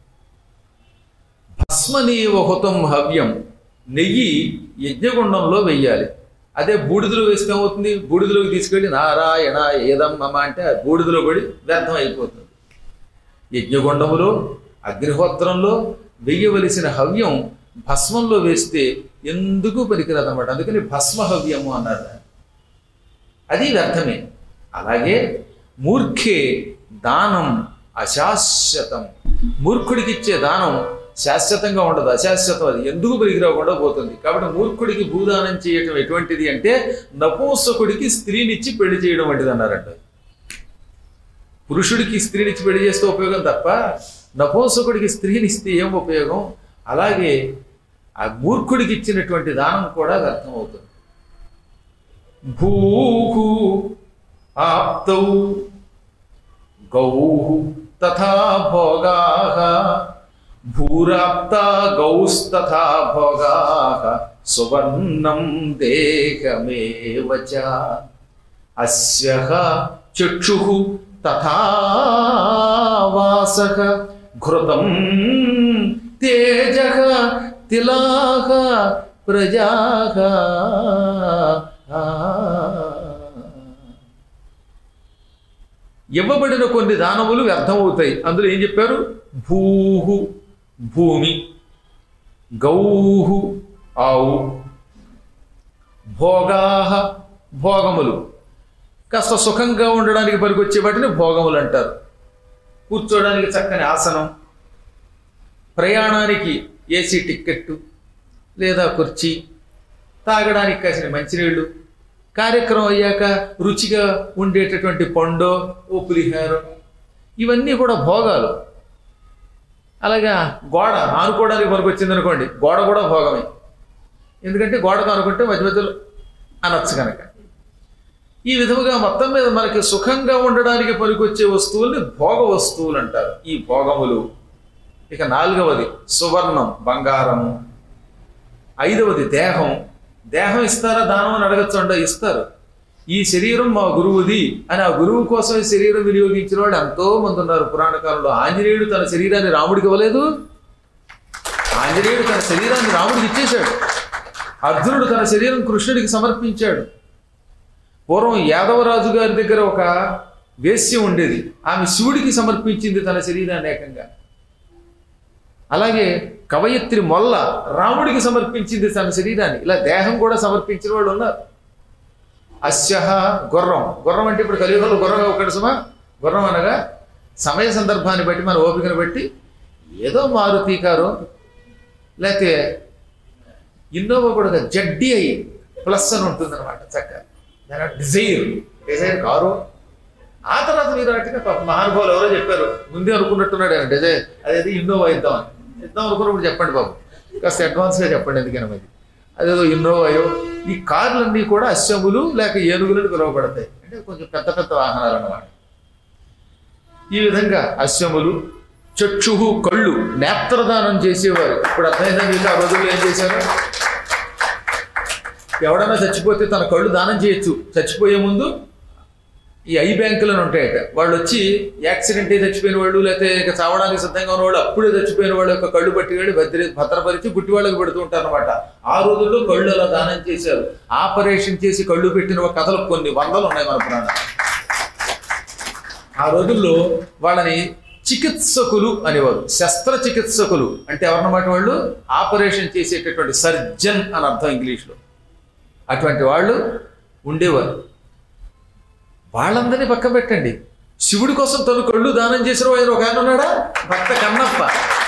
భస్మనీవ హుతం హవ్యం నెయ్యి యజ్ఞగుండంలో వెయ్యాలి అదే బూడిదలో వేస్తే ఏమవుతుంది బూడిదలోకి తీసుకెళ్ళి నారాయణ ఏదమ్మమ్మ అంటే ఆ బూడిదలో పడి వ్యర్థం అయిపోతుంది యజ్ఞగుండములో అగ్నిహోత్రంలో వెయ్యవలసిన హవ్యం భస్మంలో వేస్తే ఎందుకు పనికిరాదన్నమాట అందుకని భస్మ హవ్యము అన్నారు దాన్ని. అది వ్యర్థమే అలాగే మూర్ఖే దానం అశాశ్వతం మూర్ఖుడికి ఇచ్చే దానం శాశ్వతంగా ఉండదు అశాశ్వతం అది ఎందుకు పనికిరాకుండా పోతుంది కాబట్టి మూర్ఖుడికి భూదానం చేయటం ఎటువంటిది అంటే నపూంసకుడికి స్త్రీనిచ్చి పెళ్లి చేయడం వంటిది అన్నారంట పురుషుడికి స్త్రీనిచ్చి పెళ్లి చేస్తే ఉపయోగం తప్ప నపూంసకుడికి స్త్రీనిస్తే ఏం ఉపయోగం అలాగే ఆ మూర్ఖుడికి ఇచ్చినటువంటి దానం కూడా వ్యర్థం అవుతుంది భూహు ఆప్తౌ గౌః తథా భోగాః భూరాప్తా గౌస్తథా భోగాః సువర్ణం దేహమేవ చ అస్యః చక్షుః తథా వాసః ఘృతం తేజః తిలాః ప్రజాః ఇవ్వబడిన కొన్ని దానములు వ్యర్థమవుతాయి అందులో ఏం చెప్పారు భూహు భూమి గౌహు ఆవు భోగాహ భోగములు కాస్త సుఖంగా ఉండడానికి పనికొచ్చే వాటిని భోగములు అంటారు కూర్చోడానికి చక్కని ఆసనం ప్రయాణానికి ఏసీ టిక్కెట్టు లేదా కుర్చీ తాగడానికి కాసిన మంచినీళ్ళు కార్యక్రమం అయ్యాక రుచిగా ఉండేటటువంటి పండో ఓ పులిహారం ఇవన్నీ కూడా భోగాలు అలాగా గోడ ఆనుకోవడానికి పనికొచ్చింది అనుకోండి గోడ కూడా భోగమే ఎందుకంటే గోడకు అనుకుంటే మధ్య మధ్యలో అనొచ్చు కనుక ఈ విధముగా మొత్తం మీద మనకి సుఖంగా ఉండడానికి పనికొచ్చే వస్తువుల్ని భోగ వస్తువులు అంటారు ఈ భోగములు ఇక నాలుగవది సువర్ణం బంగారము ఐదవది దేహం దేహం ఇస్తారా దానం అని అడగచ్చు అండ ఇస్తారు ఈ శరీరం మా గురువుది అని ఆ గురువు కోసం ఈ శరీరం వినియోగించిన వాళ్ళు ఎంతో మంది ఉన్నారు పురాణ కాలంలో ఆంజనేయుడు తన శరీరాన్ని రాముడికి ఇవ్వలేదు ఆంజనేయుడు తన శరీరాన్ని రాముడికి ఇచ్చేశాడు అర్జునుడు తన శరీరం కృష్ణుడికి సమర్పించాడు పూర్వం యాదవరాజు గారి దగ్గర ఒక వేశ్య ఉండేది ఆమె శివుడికి సమర్పించింది తన శరీరాన్ని ఏకంగా అలాగే కవయత్రి మొల్ల రాముడికి సమర్పించింది తన శరీరాన్ని ఇలా దేహం కూడా సమర్పించిన వాళ్ళు ఉన్నారు అస్యహ గుర్రం గుర్రం అంటే ఇప్పుడు కలియుగంలో గుర్రం ఒకటి సుమా గుర్రం అనగా సమయ సందర్భాన్ని బట్టి మన ఓపికను బట్టి ఏదో మారుతి కారు లేకపోతే ఇన్నోవా కూడా జడ్డి అయ్యి ప్లస్ అని ఉంటుంది అనమాట చక్కగా దాని డిజైర్ డిజైర్ కారు ఆ తర్వాత మీరు అట్టుగా పాప మహానుభావులు ఎవరో చెప్పారు ముందే అనుకున్నట్టున్నాడు ఆయన డిజైర్ అదేది ఇన్నోవా ఇద్దామని ఇద్దాం అనుకున్నప్పుడు చెప్పండి బాబు కాస్త అడ్వాన్స్గా చెప్పండి ఎందుకని మరి అదేదో ఇన్నోవాయో ఈ కార్లన్నీ కూడా అశ్వములు లేక ఏనుగులను పిలువబడతాయి అంటే కొంచెం పెద్ద పెద్ద వాహనాలు అన్నమాట ఈ విధంగా అశ్వములు చక్షుహు కళ్ళు నేత్రదానం చేసేవారు ఇప్పుడు అర్థమైందా మీకు ఆ రోజుల్లో ఏం చేశారు ఎవడన్నా చచ్చిపోతే తన కళ్ళు దానం చేయొచ్చు చచ్చిపోయే ముందు ఈ ఐ బ్యాంకులను ఉంటాయట వాళ్ళు వచ్చి యాక్సిడెంట్ అయి చచ్చిపోయిన వాళ్ళు లేకపోతే ఇక చావడానికి సిద్ధంగా ఉన్న వాళ్ళు అప్పుడే చచ్చిపోయిన వాళ్ళ యొక్క కళ్ళు పట్టుకెళ్ళి భద్ర భద్రపరిచి గుట్టి వాళ్ళకి పెడుతూ ఉంటారు అనమాట ఆ రోజుల్లో కళ్ళు అలా దానం చేశారు ఆపరేషన్ చేసి కళ్ళు పెట్టిన కథలు కొన్ని వందలు ఉన్నాయి మన పురాణాలు ఆ రోజుల్లో వాళ్ళని చికిత్సకులు అనేవారు శస్త్రచికిత్సకులు అంటే ఎవరన్నమాట వాళ్ళు ఆపరేషన్ చేసేటటువంటి సర్జన్ అని అర్థం ఇంగ్లీష్లో అటువంటి వాళ్ళు ఉండేవారు వాళ్ళందరినీ పక్క పెట్టండి శివుడి కోసం తను కళ్ళు దానం చేసిన ఆయన ఒక ఆయన ఉన్నాడా భక్త కన్నప్ప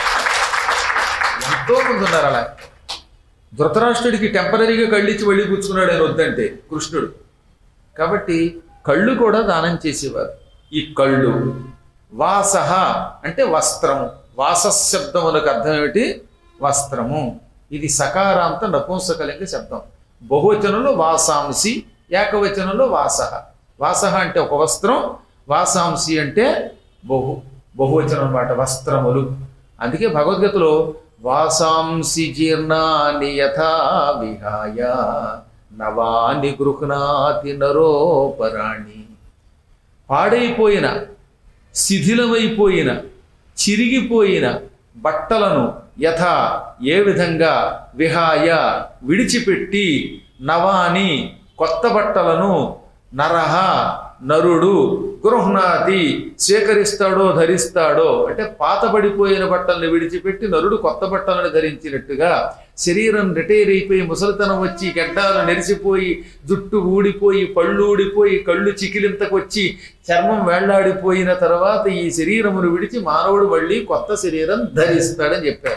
ఎంతో మంది ఉన్నారు అలా ధృతరాష్ట్రుడికి టెంపరీగా కళ్ళు ఇచ్చి వెళ్ళి పుచ్చుకున్నాడు ఆయన వద్దంటే కృష్ణుడు కాబట్టి కళ్ళు కూడా దానం చేసేవారు ఈ కళ్ళు వాసహ అంటే వస్త్రము వాసశబ్దములకు అర్థం ఏమిటి వస్త్రము ఇది సకారాంత నపుంసకలింగ శబ్దం బహువచనంలో వాసాంసి ఏకవచనంలో వాసహ వాసహ అంటే ఒక వస్త్రం వాసాంసి అంటే బహు బహువచనం అన్నమాట వస్త్రములు అందుకే భగవద్గీతలో వాసాంసి జీర్ణాని యథా విహాయ నవాని గృహ్ణాతి నరోపరాణి పాడైపోయిన శిథిలమైపోయిన చిరిగిపోయిన బట్టలను యథ ఏ విధంగా విహాయ విడిచిపెట్టి నవాని కొత్త బట్టలను నరహ నరుడు గృహ్ణాతి స్వీకరిస్తాడో ధరిస్తాడో అంటే పాతబడిపోయిన బట్టల్ని విడిచిపెట్టి నరుడు కొత్త బట్టలను ధరించినట్టుగా శరీరం రిటైర్ అయిపోయి ముసలితనం వచ్చి గడ్డాలు నెరిసిపోయి జుట్టు ఊడిపోయి పళ్ళు ఊడిపోయి కళ్ళు చికిలింతకు వచ్చి చర్మం వేళ్లాడిపోయిన తర్వాత ఈ శరీరమును విడిచి మానవుడు మళ్ళీ కొత్త శరీరం ధరిస్తాడని చెప్పారు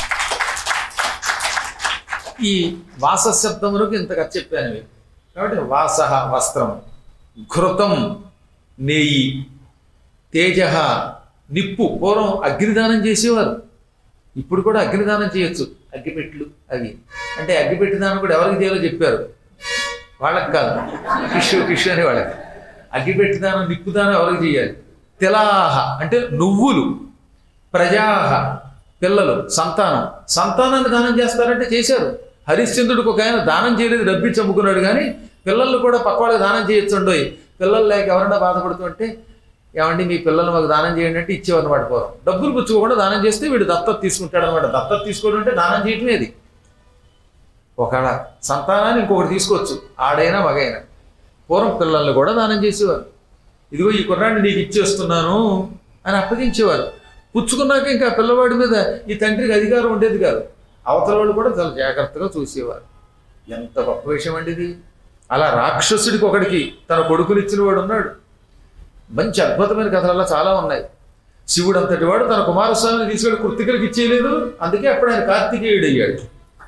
ఈ వాస శబ్దమునకు ఇంతగా చెప్పాను మీకు కాబట్టి వాస వస్త్రం ఘృతం నేయి తేజ నిప్పు పూర్వం అగ్నిదానం చేసేవారు ఇప్పుడు కూడా అగ్నిదానం చేయొచ్చు అగ్గిపెట్లు అవి అంటే అగ్గిపెట్టి దానం కూడా ఎవరికి చేయాలో చెప్పారు వాళ్ళకి కాదు కిషు కిషు అనే వాళ్ళకి అగ్గిపెట్టి దానం నిప్పు దానం ఎవరికి చేయాలి తిలాహ అంటే నువ్వులు ప్రజాహ పిల్లలు సంతానం సంతానాన్ని దానం చేస్తారంటే చేశారు హరిశ్చంద్రుడికి ఒక ఆయన దానం చేయలేదు డబ్బిచ్చి అమ్ముకున్నాడు కానీ పిల్లల్ని కూడా పక్క వాళ్ళకి దానం చేయొచ్చుండోయ్ పిల్లలు లేక ఎవరైనా బాధపడుతుంటే ఏమండి మీ పిల్లలు మాకు దానం చేయండి అంటే ఇచ్చేవారు అనమాట పూర్వం డబ్బులు పుచ్చుకోకుండా దానం చేస్తే వీడు దత్తత తీసుకుంటాడు అనమాట దత్తత తీసుకోవడం అంటే దానం చేయటమే అది ఒకవేళ సంతానాన్ని ఇంకొకటి తీసుకోవచ్చు ఆడైనా మగైనా పూర్వం పిల్లల్ని కూడా దానం చేసేవారు ఇదిగో ఈ కుర్రాన్ని నీకు ఇచ్చేస్తున్నాను అని అప్పగించేవారు పుచ్చుకున్నాక ఇంకా పిల్లవాడి మీద ఈ తండ్రికి అధికారం ఉండేది కాదు అవతల వాళ్ళు కూడా చాలా జాగ్రత్తగా చూసేవారు ఎంత గొప్ప విషయం అండి ఇది అలా రాక్షసుడికి ఒకడికి తన కొడుకునిచ్చిన వాడు ఉన్నాడు మంచి అద్భుతమైన కథలలో చాలా ఉన్నాయి శివుడు అంతటి వాడు తన కుమారస్వామిని తీసుకెళ్ళి కృతికలకు ఇచ్చేయలేదు అందుకే అప్పుడు ఆయన కార్తికేయుడు అయ్యాడు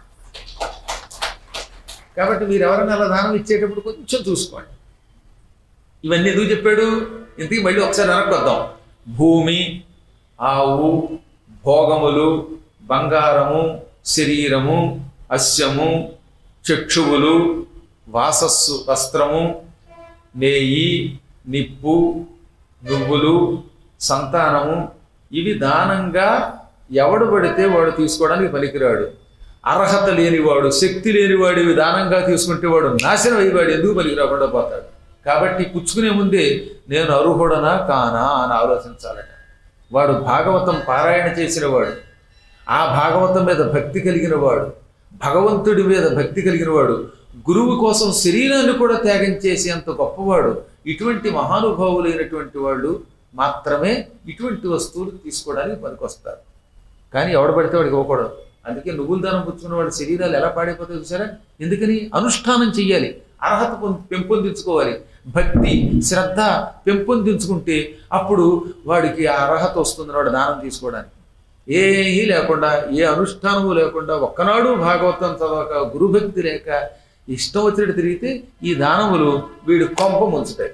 కాబట్టి మీరు ఎవరైనా అలా దానం ఇచ్చేటప్పుడు కొంచెం చూసుకోండి ఇవన్నీ ఎందుకు చెప్పాడు ఇంతకీ మళ్ళీ ఒకసారి వెనక్కి వద్దాం భూమి ఆవు భోగములు బంగారము శరీరము అస్యము చక్షువులు వాసస్సు వస్త్రము నేయి నిప్పు నువ్వులు సంతానము ఇవి దానంగా ఎవడు పడితే వాడు తీసుకోవడానికి పనికిరాడు అర్హత లేనివాడు శక్తి లేనివాడు ఇవి దానంగా తీసుకుంటే వాడు నాశనం అయ్యేవాడు ఎందుకు పనికి రాకుండా పోతాడు కాబట్టి పుచ్చుకునే ముందే నేను అర్హుడనా కానా అని ఆలోచించాలట వాడు భాగవతం పారాయణ చేసిన వాడు ఆ భాగవతం మీద భక్తి కలిగిన వాడు భగవంతుడి మీద భక్తి కలిగిన వాడు గురువు కోసం శరీరాన్ని కూడా త్యాగం చేసేంత గొప్పవాడు ఇటువంటి మహానుభావులైనటువంటి వాళ్ళు మాత్రమే ఇటువంటి వస్తువులు తీసుకోవడానికి పనికొస్తారు కానీ ఎవడు పడితే వాడికి ఇవ్వకూడదు అందుకే నువ్వుల దానం పుచ్చుకున్న వాడి శరీరాలు ఎలా పాడైపోతాయి చూసారా ఎందుకని అనుష్ఠానం చెయ్యాలి అర్హత పొం- పెంపొందించుకోవాలి భక్తి శ్రద్ధ పెంపొందించుకుంటే అప్పుడు వాడికి ఆ అర్హత వస్తుంది వాడు దానం తీసుకోవడానికి ఏమీ లేకుండా ఏ అనుష్ఠానము లేకుండా ఒక్కనాడు భాగవతం చదవక గురుభక్తి లేక ఇష్టం వచ్చినట్టు తిరిగితే ఈ దానములు వీడు కొంప ముంచుతాయి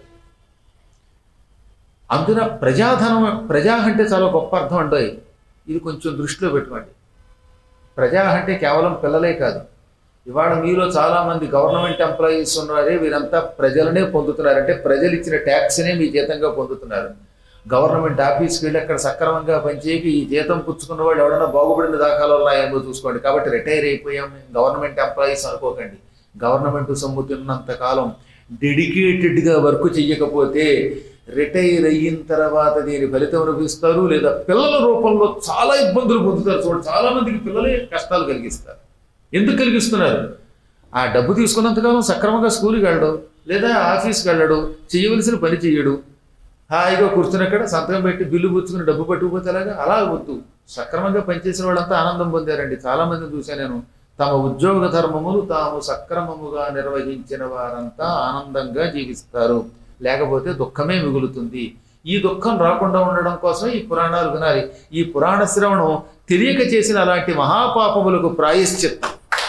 అందున ప్రజాధనం ప్రజా అంటే చాలా గొప్ప అర్థం అంటాయి ఇది కొంచెం దృష్టిలో పెట్టుకోండి ప్రజా అంటే కేవలం పిల్లలే కాదు ఇవాళ మీలో చాలా మంది గవర్నమెంట్ ఎంప్లాయీస్ ఉన్నారే వీరంతా ప్రజలనే పొందుతున్నారు అంటే ప్రజలు ఇచ్చిన ట్యాక్స్నే మీ జీతంగా పొందుతున్నారు గవర్నమెంట్ ఆఫీస్కి వెళ్ళి అక్కడ సక్రమంగా పనిచేయక ఈ జీతం పుచ్చుకున్న వాళ్ళు ఎవరైనా బాగుపడిన దాఖలు ఉన్నాయేమో చూసుకోండి కాబట్టి రిటైర్ అయిపోయాం మేము గవర్నమెంట్ ఎంప్లాయీస్ అనుకోకండి గవర్నమెంట్ సొమ్ము తిన్నంత కాలం డెడికేటెడ్గా వర్క్ చెయ్యకపోతే రిటైర్ అయిన తర్వాత దీని ఫలితం అనుభవిస్తారు లేదా పిల్లల రూపంలో చాలా ఇబ్బందులు పొందుతారు చూడండి చాలా మందికి పిల్లలే కష్టాలు కలిగిస్తారు ఎందుకు కలిగిస్తున్నారు ఆ డబ్బు తీసుకున్నంతకాలం సక్రమంగా స్కూల్కి వెళ్ళడు లేదా ఆఫీస్కి వెళ్ళడు చేయవలసిన పని చెయ్యడు హాయిగా కూర్చుని అక్కడ సంతకం పెట్టి బిల్లు పుచ్చుకుని డబ్బు పట్టుకుపోతే అలాగా అలా వద్దు సక్రమంగా పనిచేసిన వాళ్ళంతా ఆనందం పొందారండి చాలా మందిని చూశాను నేను తమ ఉద్యోగ ధర్మములు తాము సక్రమముగా నిర్వహించిన వారంతా ఆనందంగా జీవిస్తారు లేకపోతే దుఃఖమే మిగులుతుంది ఈ దుఃఖం రాకుండా ఉండడం కోసం ఈ పురాణాలు వినాలి ఈ పురాణ శ్రవణం తెలియక చేసిన అలాంటి మహాపాపములకు ప్రాయశ్చిత్తం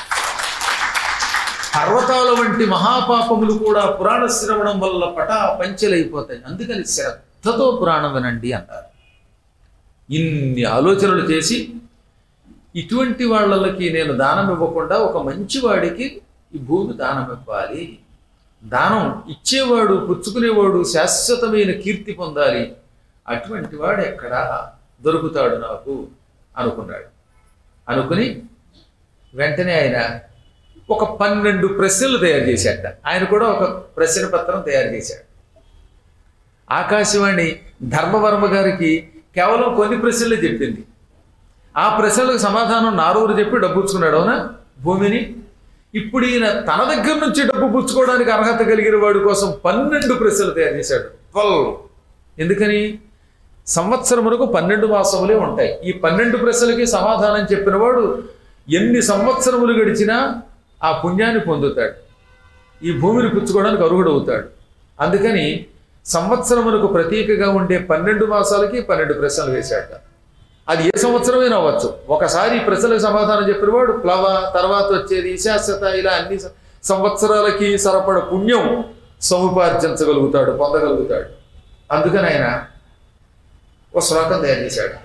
పర్వతాల వంటి మహాపాపములు కూడా పురాణ శ్రవణం వల్ల పటా పంచలైపోతాయి అందుకని శ్రద్ధతో పురాణం వినండి అంటారు ఇన్ని ఆలోచనలు చేసి ఇటువంటి వాళ్ళకి నేను దానం ఇవ్వకుండా ఒక మంచివాడికి ఈ భూమి దానం ఇవ్వాలి దానం ఇచ్చేవాడు పుచ్చుకునేవాడు శాశ్వతమైన కీర్తి పొందాలి అటువంటి వాడు ఎక్కడ దొరుకుతాడు నాకు అనుకున్నాడు అనుకుని వెంటనే ఆయన ఒక పన్నెండు ప్రశ్నలు తయారు చేశాట ఆయన కూడా ఒక ప్రశ్న పత్రం తయారు చేశాడు ఆకాశవాణి ధర్మవర్మ గారికి కేవలం కొన్ని ప్రశ్నలే చెప్పింది ఆ ప్రశ్నలకు సమాధానం నారూరు చెప్పి డబ్బు పుచ్చుకున్నాడు అవునా భూమిని ఇప్పుడు ఈయన తన దగ్గర నుంచి డబ్బు పుచ్చుకోవడానికి అర్హత కలిగిన వాడి కోసం పన్నెండు ప్రశ్నలు తయారు చేశాడు ట్వెల్వ్ ఎందుకని సంవత్సరములకు పన్నెండు మాసములే ఉంటాయి ఈ పన్నెండు ప్రశ్నలకి సమాధానం చెప్పిన వాడు ఎన్ని సంవత్సరములు గడిచినా ఆ పుణ్యాన్ని పొందుతాడు ఈ భూమిని పుచ్చుకోవడానికి అర్హుడవుతాడు అందుకని సంవత్సరములకు ప్రతీకగా ఉండే పన్నెండు మాసాలకి పన్నెండు ప్రశ్నలు వేశాట అది ఏ సంవత్సరమైనా అవ్వచ్చు ఒకసారి ఈ ప్రశ్నలకు సమాధానం చెప్పిన వాడు ప్లవ తర్వాత వచ్చేది శాశ్వత ఇలా అన్ని సం- సంవత్సరాలకి సరపడ పుణ్యం సముపార్జించగలుగుతాడు పొందగలుగుతాడు అందుకని ఆయన ఒక శ్లోకం తయారు చేశాడు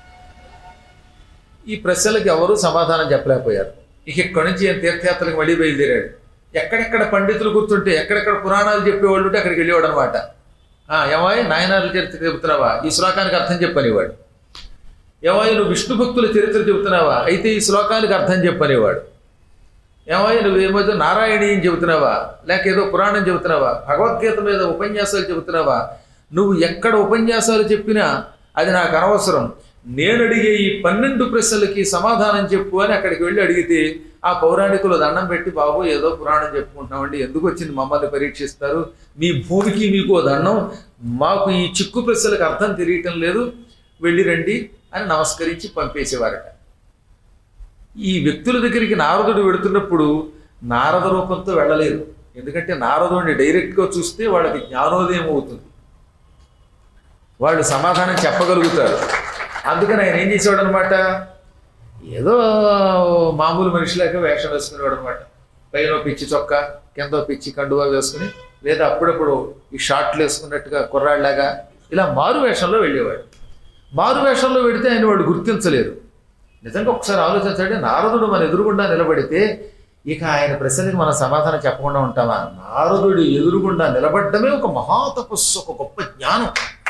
ఈ ప్రశ్నలకు ఎవరూ సమాధానం చెప్పలేకపోయారు ఇక ఇక్కడి నుంచి ఆయన తీర్థయాత్రలకు మళ్ళీ బయలుదేరాడు ఎక్కడెక్కడ పండితులు కూర్చుంటే ఎక్కడెక్కడ పురాణాలు చెప్పేవాళ్ళు ఉంటే అక్కడికి వెళ్ళేవాడు అనమాట ఏమాయి నాయనార్ల చరిత్ర చెబుతున్నావా ఈ శ్లోకానికి అర్థం చెప్పనేవాడు ఏమాయి నువ్వు విష్ణు భక్తుల చరిత్ర చెబుతున్నావా అయితే ఈ శ్లోకానికి అర్థం చెప్పనేవాడు ఏమాయి నువ్వు ఏమో నారాయణీయం చెబుతున్నావా లేక ఏదో పురాణం చెబుతున్నావా భగవద్గీత మీద ఉపన్యాసాలు చెబుతున్నావా నువ్వు ఎక్కడ ఉపన్యాసాలు చెప్పినా అది నాకు అనవసరం నేను అడిగే ఈ పన్నెండు ప్రశ్నలకి సమాధానం చెప్పు అని అక్కడికి వెళ్ళి అడిగితే ఆ పౌరాణికులు దండం పెట్టి బాబు ఏదో పురాణం చెప్పుకుంటున్నామండి ఎందుకు వచ్చింది మమ్మల్ని పరీక్షిస్తారు మీ భూమికి మీకు ఓ దండం మాకు ఈ చిక్కు ప్రశ్నలకు అర్థం తెలియటం లేదు వెళ్ళి రండి అని నమస్కరించి పంపేసేవారట ఈ వ్యక్తుల దగ్గరికి నారదుడు వెడుతున్నప్పుడు నారద రూపంతో వెళ్ళలేరు ఎందుకంటే నారదుడిని డైరెక్ట్గా చూస్తే వాళ్ళకి జ్ఞానోదయం అవుతుంది వాళ్ళు సమాధానం చెప్పగలుగుతారు అందుకని ఆయన ఏం చేసేవాడు అనమాట ఏదో మామూలు మనిషిలాగా వేషం వేసుకునేవాడు అనమాట పైన ఓ పిచ్చి చొక్క కింద ఓ పిచ్చి కండువా వేసుకుని లేదా అప్పుడప్పుడు ఈ షార్ట్లు వేసుకున్నట్టుగా కుర్రాళ్ళలాగా ఇలా మారు వేషంలో వెళ్ళేవాడు మారు వేషంలో వెడితే ఆయన వాళ్ళు గుర్తించలేరు నిజంగా ఒకసారి ఆలోచించండి నారదుడు మన ఎదురుగుండా నిలబడితే ఇక ఆయన ప్రశ్నలకు మనం సమాధానం చెప్పకుండా ఉంటామా నారదుడు ఎదురుగుండా నిలబడటమే ఒక మహాతపస్సు ఒక గొప్ప జ్ఞానం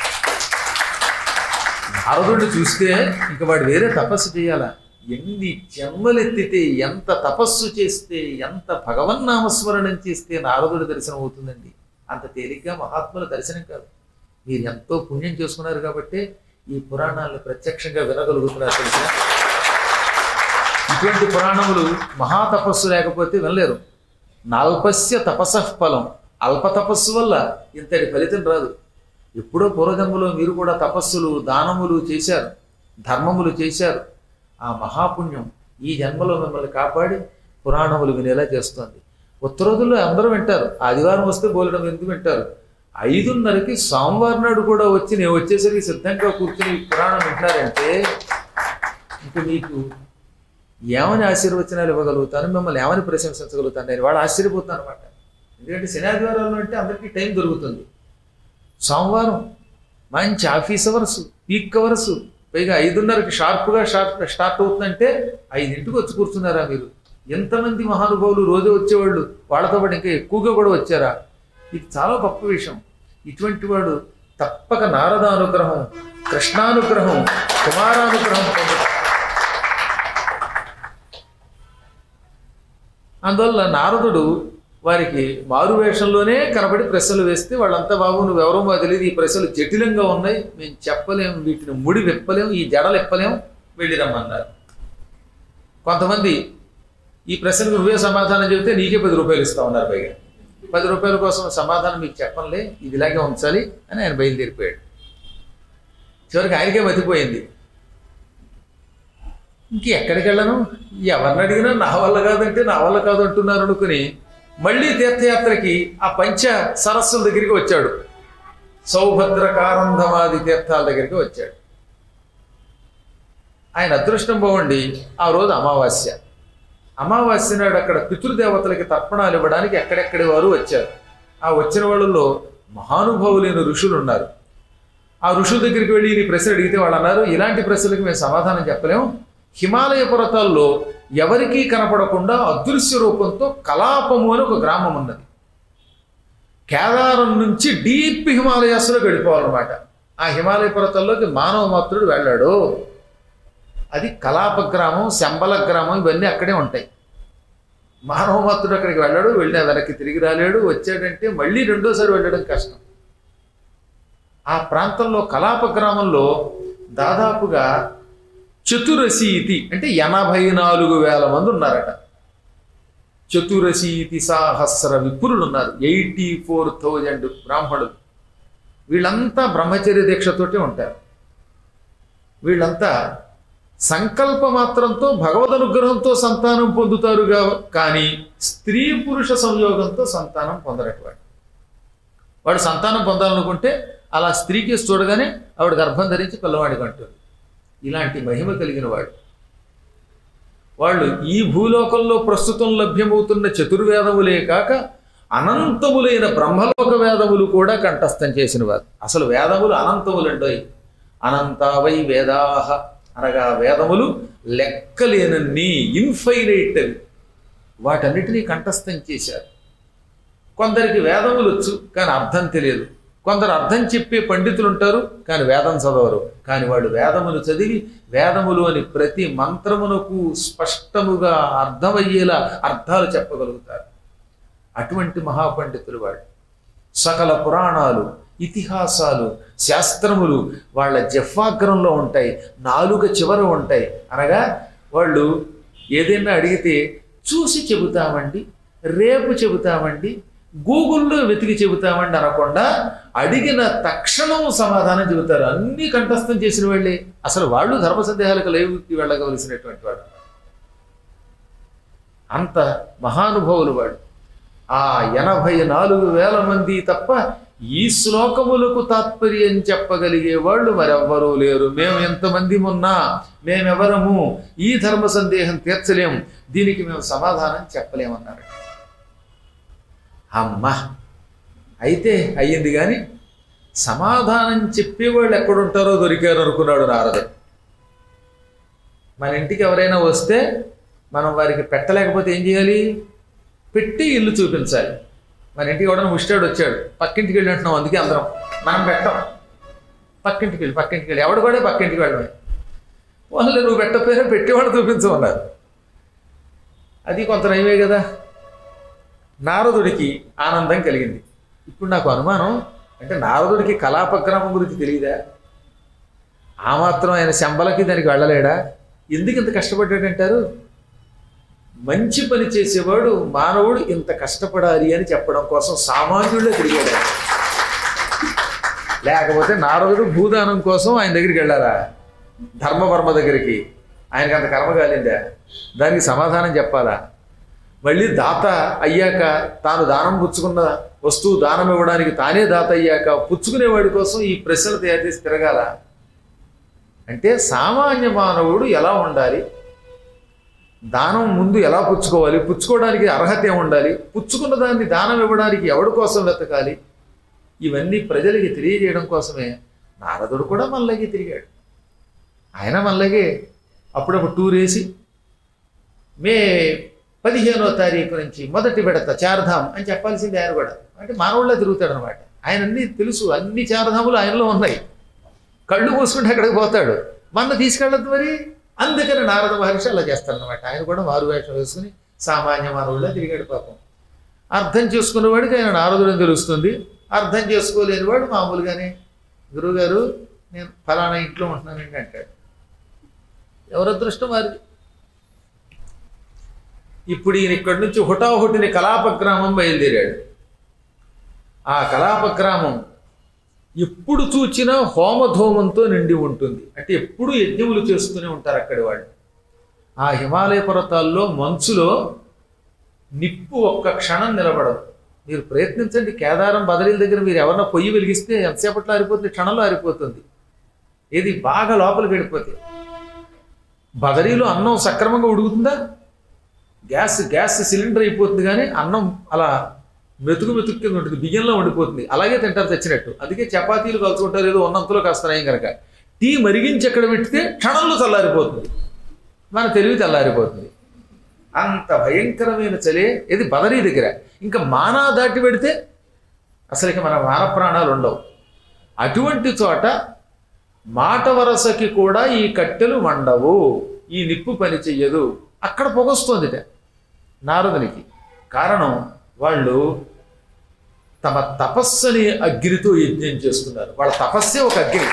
నారదుడిని చూస్తే ఇంక వాడు వేరే తపస్సు చేయాలా ఎన్ని జన్మలెత్తితే ఎంత తపస్సు చేస్తే ఎంత భగవన్నామస్మరణం చేస్తే నారదుడి దర్శనం అవుతుందండి అంత తేలిగ్గా మహాత్ముల దర్శనం కాదు మీరు ఎంతో పుణ్యం చేసుకున్నారు కాబట్టి ఈ పురాణాలను ప్రత్యక్షంగా వినగలుగుతున్నారు తెలిసిన ఇటువంటి పురాణములు మహాతపస్సు లేకపోతే వినలేరు నాల్పస్య తపసః ఫలం అల్ప తపస్సు వల్ల ఇంతటి ఫలితం రాదు ఎప్పుడో పూర్వజన్మలో మీరు కూడా తపస్సులు దానములు చేశారు ధర్మములు చేశారు ఆ మహాపుణ్యం ఈ జన్మలో మిమ్మల్ని కాపాడి పురాణములు వినేలా చేస్తోంది ఉత్తరోజుల్లో అందరూ వింటారు ఆదివారం వస్తే బోలడం ఎందుకు వింటారు ఐదున్నరకి సోమవారం నాడు కూడా వచ్చి నేను వచ్చేసరికి సిద్ధంగా కూర్చుని ఈ పురాణం వింటారంటే ఇంక మీకు ఏమని ఆశీర్వచనాలు ఇవ్వగలుగుతాను మిమ్మల్ని ఏమని ప్రశంసించగలుగుతాను నేను వాళ్ళు ఆశ్చర్యపోతాను అనమాట ఎందుకంటే శని ఆదివారాల్లో అంటే అందరికీ టైం దొరుకుతుంది సోమవారం మంచి ఆఫీస్ అవర్స్ పీక్ అవర్స్ పైగా ఐదున్నరకి షార్ప్గా షార్ప్ స్టార్ట్ అవుతుందంటే ఐదింటికి వచ్చి కూర్చున్నారా మీరు ఎంతమంది మహానుభావులు రోజు వచ్చేవాళ్ళు వాళ్ళతో పాటు ఇంకా ఎక్కువగా కూడా వచ్చారా ఇది చాలా గొప్ప విషయం ఇటువంటి వాడు తప్పక నారద అనుగ్రహం కృష్ణానుగ్రహం కుమారానుగ్రహం పొందుతాడు అందువల్ల నారదుడు వారికి మారు వేషంలోనే కనబడి ప్రశ్నలు వేస్తే వాళ్ళంతా బాబు నువ్వు ఎవరో మాకు తెలియదు ఈ ప్రశ్నలు జటిలంగా ఉన్నాయి మేము చెప్పలేం వీటిని ముడి విప్పలేం ఈ జడలు ఇప్పలేం వెళ్ళి రమ్మన్నారు కొంతమంది ఈ ప్రశ్నకు నువ్వే సమాధానం చెబితే నీకే పది రూపాయలు ఇస్తా ఉన్నారు పైగా పది రూపాయల కోసం సమాధానం మీకు చెప్పనులే ఇది ఇలాగే ఉంచాలి అని ఆయన బయలుదేరిపోయాడు చివరికి ఆయనకే మతిపోయింది ఇంక ఎక్కడికి వెళ్ళను ఎవరిని అడిగినా నా వల్ల కాదంటే నా వల్ల కాదు అంటున్నారు అనుకుని మళ్ళీ తీర్థయాత్రకి ఆ పంచ సరస్సుల దగ్గరికి వచ్చాడు సౌభద్ర కారంధమాది తీర్థాల దగ్గరికి వచ్చాడు ఆయన అదృష్టం బాగుండి ఆ రోజు అమావాస్య అమావాస్య నాడు అక్కడ పితృదేవతలకి తర్పణాలు ఇవ్వడానికి ఎక్కడెక్కడి వారు వచ్చారు ఆ వచ్చిన వాళ్ళలో మహానుభావులైన ఋషులు ఉన్నారు ఆ ఋషుల దగ్గరికి వెళ్ళి ఈ ప్రశ్న అడిగితే వాళ్ళు అన్నారు ఇలాంటి ప్రశ్నలకు మేము సమాధానం చెప్పలేము హిమాలయ పర్వతాల్లో ఎవరికీ కనపడకుండా అదృశ్య రూపంతో కలాపము అని ఒక గ్రామం ఉన్నది కేదారం నుంచి డీప్ హిమాలయాస్లో వెళ్ళిపోవాలన్నమాట ఆ హిమాలయ పర్వతాల్లోకి మానవ మాత్రుడు వెళ్ళాడు అది కలాప గ్రామం శంబల గ్రామం ఇవన్నీ అక్కడే ఉంటాయి మానవ మాత్రుడు అక్కడికి వెళ్ళాడు వెళ్ళిన వెనక్కి తిరిగి రాలేడు వచ్చాడంటే మళ్ళీ రెండోసారి వెళ్ళడం కష్టం ఆ ప్రాంతంలో కలాప గ్రామంలో దాదాపుగా చతురశీతి అంటే ఎనభై నాలుగు వేల మంది ఉన్నారట చతురశీతి సాహస్ర విపురులు ఉన్నారు ఎయిటీ ఫోర్ థౌజండ్ బ్రాహ్మణులు వీళ్ళంతా బ్రహ్మచర్య దీక్షతోటే ఉంటారు వీళ్ళంతా సంకల్ప మాత్రంతో భగవద్ అనుగ్రహంతో సంతానం పొందుతారుగా కానీ స్త్రీ పురుష సంయోగంతో సంతానం పొందరటవాడు వాడు సంతానం పొందాలనుకుంటే అలా స్త్రీకి చూడగానే ఆవిడ గర్భం ధరించి పిల్లవాడికి అంటుంది ఇలాంటి మహిమ కలిగిన వాడు వాళ్ళు ఈ భూలోకంలో ప్రస్తుతం లభ్యమవుతున్న చతుర్వేదములే కాక అనంతములైన బ్రహ్మలోక వేదములు కూడా కంఠస్థం చేసిన వారు అసలు వేదములు అనంతములండోయి అనంతావై వేదాహ అనగా వేదములు లెక్కలేనన్ని ఇన్ఫైనైట్ అవి వాటన్నిటినీ కంఠస్థం చేశారు కొందరికి వేదములు వచ్చు కానీ అర్థం తెలియదు కొందరు అర్థం చెప్పే పండితులు ఉంటారు కానీ వేదం చదవరు కానీ వాళ్ళు వేదములు చదివి వేదములు అని ప్రతి మంత్రమునకు స్పష్టముగా అర్థమయ్యేలా అర్థాలు చెప్పగలుగుతారు అటువంటి మహాపండితులు వాళ్ళు సకల పురాణాలు ఇతిహాసాలు శాస్త్రములు వాళ్ళ జఫాగ్రంలో ఉంటాయి నాలుక చివర ఉంటాయి అనగా వాళ్ళు ఏదైనా అడిగితే చూసి చెబుతామండి రేపు చెబుతామండి గూగుల్లో వెతికి చెబుతామండి అనకుండా అడిగిన తక్షణం సమాధానం చెబుతారు అన్ని కంఠస్థం చేసిన వాళ్ళే అసలు వాళ్ళు ధర్మ సందేహాలకు లేవుకి వెళ్ళగవలసినటువంటి వాడు అంత మహానుభావులు వాడు ఆ ఎనభై నాలుగు వేల మంది తప్ప ఈ శ్లోకములకు తాత్పర్యం చెప్పగలిగే వాళ్ళు మరెవ్వరూ లేరు మేము ఎంతమంది ఉన్నా మేమెవరము ఈ ధర్మ సందేహం తీర్చలేము దీనికి మేము సమాధానం చెప్పలేమన్నారు అమ్మా అయితే అయ్యింది కానీ సమాధానం చెప్పేవాళ్ళు ఎక్కడుంటారో దొరికారు అనుకున్నాడు నారదుడు మన ఇంటికి ఎవరైనా వస్తే మనం వారికి పెట్టలేకపోతే ఏం చేయాలి పెట్టి ఇల్లు చూపించాలి మన ఇంటికి ఎవడన్నా ముష్టాడు వచ్చాడు పక్కింటికి వెళ్ళి అంటున్నాం అందుకే అందరం మనం పెట్టం పక్కింటికి వెళ్ళి పక్కింటికి వెళ్ళి ఎవడు కూడా పక్కింటికి వెళ్ళడమే వాళ్ళు నువ్వు పెట్టకపోయినా పెట్టేవాడు చూపించమన్నారు అది కొంత నయమే కదా నారదుడికి ఆనందం కలిగింది ఇప్పుడు నాకు అనుమానం అంటే నారదుడికి కళాపగ్రామం గురించి తెలియదా ఆ మాత్రం ఆయన శంబలకి దానికి వెళ్ళలేడా ఎందుకు ఇంత కష్టపడ్డాడంటారు మంచి పని చేసేవాడు మానవుడు ఇంత కష్టపడాలి అని చెప్పడం కోసం సామాన్యుల్లో తిరిగాడు ఆయన. లేకపోతే నారదుడు భూదానం కోసం ఆయన దగ్గరికి వెళ్ళాలా ధర్మవర్మ దగ్గరికి ఆయనకి అంత కర్మ కాలిందా దానికి సమాధానం చెప్పాలా మళ్ళీ దాత అయ్యాక తాను దానం పుచ్చుకున్న వస్తువు దానం ఇవ్వడానికి తానే దాత అయ్యాక పుచ్చుకునేవాడి కోసం ఈ ప్రశ్నలు తయారు చేసి తిరగాల అంటే సామాన్య మానవుడు ఎలా ఉండాలి దానం ముందు ఎలా పుచ్చుకోవాలి పుచ్చుకోవడానికి అర్హత ఏమి ఉండాలి పుచ్చుకున్న దాన్ని దానం ఇవ్వడానికి ఎవడి కోసం వెతకాలి ఇవన్నీ ప్రజలకి తెలియజేయడం కోసమే నారదుడు కూడా మళ్ళీ తిరిగాడు ఆయన మళ్ళగే అప్పుడప్పుడు టూర్ వేసి మే పదిహేనో తారీఖు నుంచి మొదటి విడత చార్ధాం అని చెప్పాల్సింది ఆయన కూడా అంటే మానవుల్లో తిరుగుతాడు అనమాట ఆయన అన్నీ తెలుసు అన్ని చార్ధాములు ఆయనలో ఉన్నాయి కళ్ళు మూసుకుంటే అక్కడికి పోతాడు మన తీసుకెళ్ళద్దు మరి అందుకని నారద మహర్షి అలా చేస్తారనమాట ఆయన కూడా మారు వేషం వేసుకుని సామాన్య మానవుల్లో తిరిగాడు పాపం అర్థం చేసుకున్నవాడికి ఆయన నారదుడు అని తెలుస్తుంది అర్థం చేసుకోలేని వాడు మామూలుగానే గురువుగారు నేను ఫలానా ఇంట్లో ఉంటున్నానండి అంటాడు ఎవరి అదృష్టం వారిది ఇప్పుడు ఈయన ఇక్కడి నుంచి హుటాహుటిని కలాప గ్రామం బయలుదేరాడు ఆ కలాప గ్రామం ఎప్పుడు చూచినా హోమధూమంతో నిండి ఉంటుంది అంటే ఎప్పుడు యజ్ఞములు చేస్తూనే ఉంటారు అక్కడి వాళ్ళు ఆ హిమాలయ పర్వతాల్లో మంచులో నిప్పు ఒక్క క్షణం నిలబడదు మీరు ప్రయత్నించండి కేదారం బదలీల దగ్గర మీరు ఎవరన్నా పొయ్యి వెలిగిస్తే ఎంతసేపట్లో ఆరిపోతుంది క్షణంలో ఆరిపోతుంది ఇది బాగా లోపలికి వెళ్ళిపోతుంది బదరీలో అన్నం సక్రమంగా ఉడుకుతుందా గ్యాస్ గ్యాస్ సిలిండర్ అయిపోతుంది కానీ అన్నం అలా మెతుకు మెతుకు కింద ఉంటుంది బియ్యంలో ఉండిపోతుంది అలాగే తింటారు తెచ్చినట్టు అందుకే చపాతీలు కలుసుకుంటారు ఏదో ఉన్నంతలో కాస్తున్నాయి కనుక టీ మరిగించి ఎక్కడ పెడితే క్షణంలో చల్లారిపోతుంది మన తెలివి తెల్లారిపోతుంది అంత భయంకరమైన చలే ఇది బదరీ దగ్గర ఇంకా మానా దాటి పెడితే అసలు ఇక మన మాన ప్రాణాలు ఉండవు అటువంటి చోట మాట వరసకి కూడా ఈ కట్టెలు మండవు ఈ నిప్పు పని చెయ్యదు అక్కడ పొగొస్తుందిట నారదునికి కారణం వాళ్ళు తమ తపస్సుని అగ్నితో యజ్ఞం చేస్తున్నారు వాళ్ళ తపస్సే ఒక అగ్ని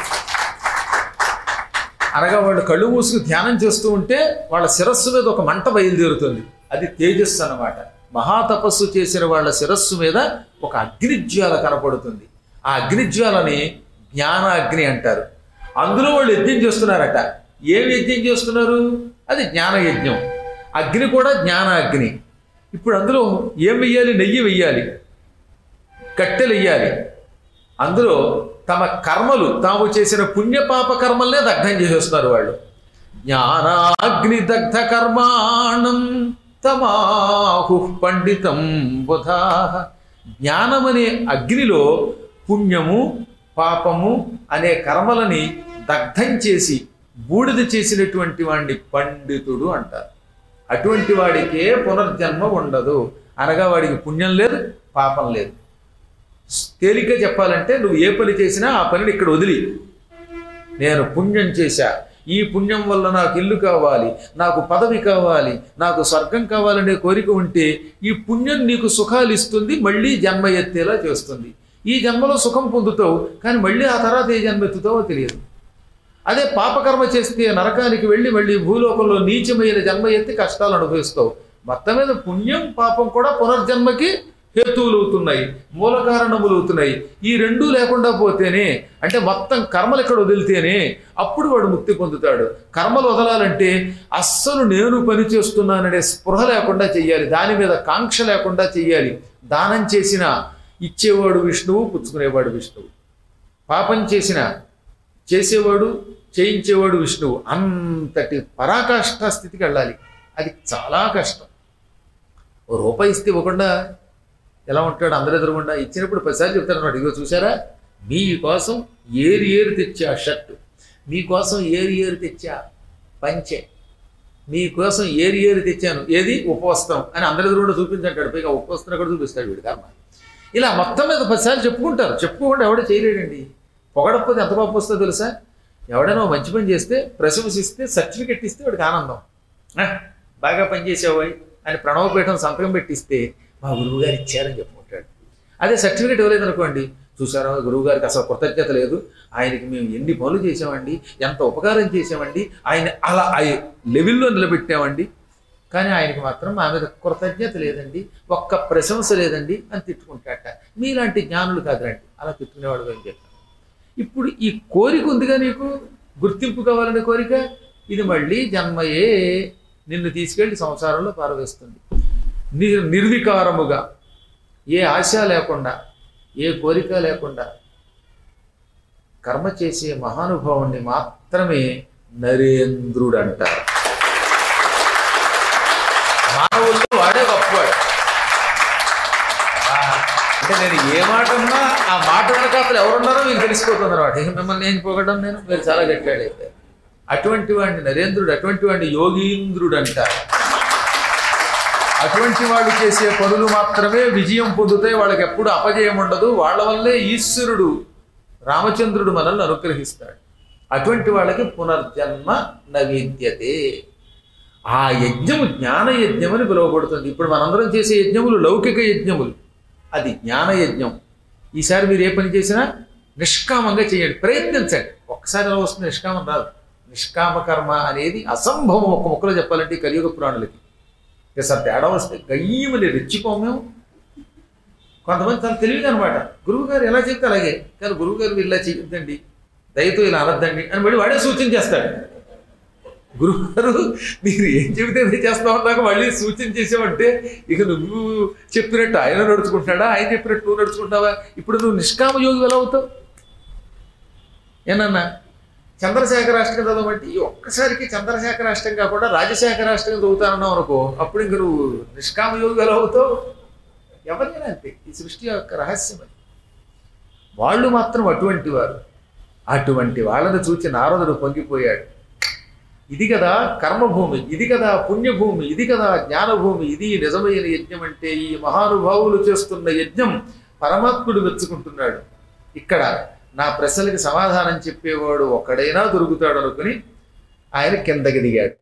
అనగా వాళ్ళు కళ్ళు మూసుకు ధ్యానం చేస్తూ ఉంటే వాళ్ళ శిరస్సు మీద ఒక మంట బయలుదేరుతుంది అది తేజస్సు అన్నమాట మహాతపస్సు చేసిన వాళ్ళ శిరస్సు మీద ఒక అగ్నిజ్వాల కనపడుతుంది ఆ అగ్నిజ్వాలని జ్ఞాన అగ్ని అంటారు అందులో వాళ్ళు యజ్ఞం చేస్తున్నారట ఏం యజ్ఞం చేస్తున్నారు అది జ్ఞాన యజ్ఞం అగ్ని కూడా జ్ఞాన అగ్ని ఇప్పుడు అందులో ఏం వెయ్యాలి నెయ్యి వెయ్యాలి కట్టెలు వెయ్యాలి అందులో తమ కర్మలు తాము చేసిన పుణ్యపాప కర్మల్నే దగ్ధం చేసేస్తున్నారు వాళ్ళు జ్ఞానాగ్ని దగ్ధ కర్మాణం తమాహు పండితం బుధా జ్ఞానమనే అగ్నిలో పుణ్యము పాపము అనే కర్మలని దగ్ధం చేసి బూడిద చేసినటువంటి వాడిని పండితుడు అంటారు అటువంటి వాడికే పునర్జన్మ ఉండదు అనగా వాడికి పుణ్యం లేదు పాపం లేదు తేలిగ్గా చెప్పాలంటే నువ్వు ఏ పని చేసినా ఆ పనిని ఇక్కడ వదిలి నేను పుణ్యం చేశా ఈ పుణ్యం వల్ల నాకు ఇల్లు కావాలి నాకు పదవి కావాలి నాకు స్వర్గం కావాలనే కోరిక ఉంటే ఈ పుణ్యం నీకు సుఖాలు ఇస్తుంది మళ్ళీ జన్మ ఎత్తేలా చేస్తుంది ఈ జన్మలో సుఖం పొందుతావు కానీ మళ్ళీ ఆ తర్వాత ఏ జన్మ ఎత్తుతావో తెలియదు అదే పాపకర్మ చేస్తే నరకానికి వెళ్ళి మళ్ళీ భూలోకంలో నీచమైన జన్మ ఎత్తి కష్టాలు అనుభవిస్తావు మొత్తం మీద పుణ్యం పాపం కూడా పునర్జన్మకి హేతువులు అవుతున్నాయి మూల కారణములు అవుతున్నాయి ఈ రెండూ లేకుండా పోతేనే అంటే మొత్తం కర్మలు ఇక్కడ వదిలితేనే అప్పుడు వాడు ముక్తి పొందుతాడు కర్మలు వదలాలంటే అస్సలు నేను పని చేస్తున్నాననే స్పృహ లేకుండా చెయ్యాలి దాని మీద కాంక్ష లేకుండా చెయ్యాలి దానం చేసిన ఇచ్చేవాడు విష్ణువు పుచ్చుకునేవాడు విష్ణువు పాపం చేసిన చేసేవాడు చేయించేవాడు విష్ణువు అంతటి పరాకాష్ఠ స్థితికి వెళ్ళాలి అది చాలా కష్టం ఓ రూపాయి ఇస్తే ఇవ్వకుండా ఎలా ఉంటాడు అందరు ఎదురుగుండా ఇచ్చినప్పుడు పదిసార్లు చెప్తాడు అనమాట ఇదిగో చూసారా మీకోసం ఏరి ఏరు తెచ్చా షర్టు మీకోసం ఏరి ఏరు తెచ్చా పంచె మీకోసం ఏరి ఏరి తెచ్చాను ఏది ఉపవస్త్రం అని అందరి ఎదురుగుండా చూపించంటాడు పైగా ఉపవస్త్రం కూడా చూపిస్తాడు వీడి కర్మ ఇలా మొత్తం మీద పదిసార్లు చెప్పుకుంటారు చెప్పుకోకుండా ఎవడో చేయలేడండి పొగడకపోతే ఎంత గొప్ప వస్తుందో తెలుసా ఎవడైనా ఓ మంచి పని చేస్తే ప్రశంసిస్తే సర్టిఫికెట్ ఇస్తే వాడికి ఆనందం "ఆ, బాగా పనిచేసావు అని ప్రణవపీఠం సంతకం పెట్టిస్తే మా గురువు గారు ఇచ్చారని చెప్పుకుంటాడు అదే సర్టిఫికేట్ ఇవ్వలేదు అనుకోండి చూసారా గురువు గారికి అసలు కృతజ్ఞత లేదు ఆయనకి మేము ఎన్ని పనులు చేసామండి ఎంత ఉపకారం చేసామండి ఆయన అలా ఆ లెవెల్లో నిలబెట్టామండి కానీ ఆయనకి మాత్రం మా మీద కృతజ్ఞత లేదండి ఒక్క ప్రశంస లేదండి అని తిట్టుకుంటాట మీలాంటి జ్ఞానులు కాదురండి అలా తిట్టుకునేవాడు అని చెప్పాను ఇప్పుడు ఈ కోరిక ఉందిగా నీకు గుర్తింపు కావాలనే కోరిక ఇది మళ్ళీ జన్మయే నిన్ను తీసుకెళ్లి సంసారంలో పారవేస్తుంది ని నిర్వికారముగా ఏ ఆశ లేకుండా ఏ కోరిక లేకుండా కర్మ చేసే మహానుభావుణ్ణి మాత్రమే నరేంద్రుడు అంటారు మానవుల్లో వాడే గొప్పవాడు ఆ, అంటే నేను ఏ మాట ఉన్నా ఆ మాట వెనక అసలు ఎవరున్నారో మీకు తెలిసిపోతుంది అనమాట ఇక మిమ్మల్ని ఏం పోగడం నేను మీరు చాలా గట్టాడైతే అటువంటి వాడిని నరేంద్రుడు అటువంటి వాడిని యోగీంద్రుడు అంటారు అటువంటి వాళ్ళు చేసే పనులు మాత్రమే విజయం పొందుతాయి వాళ్ళకి ఎప్పుడు అపజయం ఉండదు వాళ్ళ వల్లే ఈశ్వరుడు రామచంద్రుడు మనల్ని అనుగ్రహిస్తాడు అటువంటి వాళ్ళకి పునర్జన్మ నవిద్యతే ఆ యజ్ఞము జ్ఞాన యజ్ఞం అని పిలువబడుతుంది ఇప్పుడు మనందరం చేసే యజ్ఞములు లౌకిక యజ్ఞములు అది జ్ఞాన యజ్ఞం ఈసారి మీరు ఏ పని చేసినా నిష్కామంగా చేయండి ప్రయత్నించండి ఒక్కసారి ఎలా వస్తుంది నిష్కామం రాదు నిష్కామ కర్మ అనేది అసంభవం ఒక ముక్కలో చెప్పాలంటే ఈ కలియుగ పురాణులకి ఇక సార్ తేడా వస్తే గయ్యమని రెచ్చిపోం మేము కొంతమంది చాలా తెలివిగా అనమాట గురువు గారు ఎలా చెప్తే అలాగే కానీ గురువు గారు ఇలా చేయొద్దండి దయతో ఇలా అనొద్దండి అని మళ్ళీ వాడే సూచన చేస్తాడు గురువుగారు మీరు ఏం చెబితే అదే చేస్తావు అన్నాక మళ్ళీ సూచన చేసావంటే ఇక నువ్వు చెప్పినట్టు ఆయన నడుచుకుంటాడా ఆయన చెప్పినట్టు నువ్వు నడుచుకుంటావా ఇప్పుడు నువ్వు నిష్కామ యోగి ఎలా అవుతావు ఏనన్నా చంద్రశేఖర రాష్ట్రం చదవమంటే ఈ ఒక్కసారికి చంద్రశేఖర రాష్ట్రం కాకుండా రాజశేఖర రాష్ట్రం చదువుతానన్నావు అనుకో అప్పుడు ఇంక నువ్వు నిష్కామ యోగి ఎలా అవుతావు ఎవరైనా అంతే ఈ సృష్టి యొక్క రహస్యం అది వాళ్ళు మాత్రం అటువంటి వారు అటువంటి వాళ్ళని చూచి నారదుడు పొంగిపోయాడు ఇది కదా కర్మభూమి ఇది కదా పుణ్యభూమి ఇది కదా జ్ఞానభూమి ఇది నిజమైన యజ్ఞం అంటే ఈ మహానుభావులు చేస్తున్న యజ్ఞం పరమాత్ముడు మెచ్చుకుంటున్నాడు ఇక్కడ నా ప్రశ్నలకి సమాధానం చెప్పేవాడు ఒక్కడైనా దొరుకుతాడు అనుకుని ఆయన కిందకి దిగాడు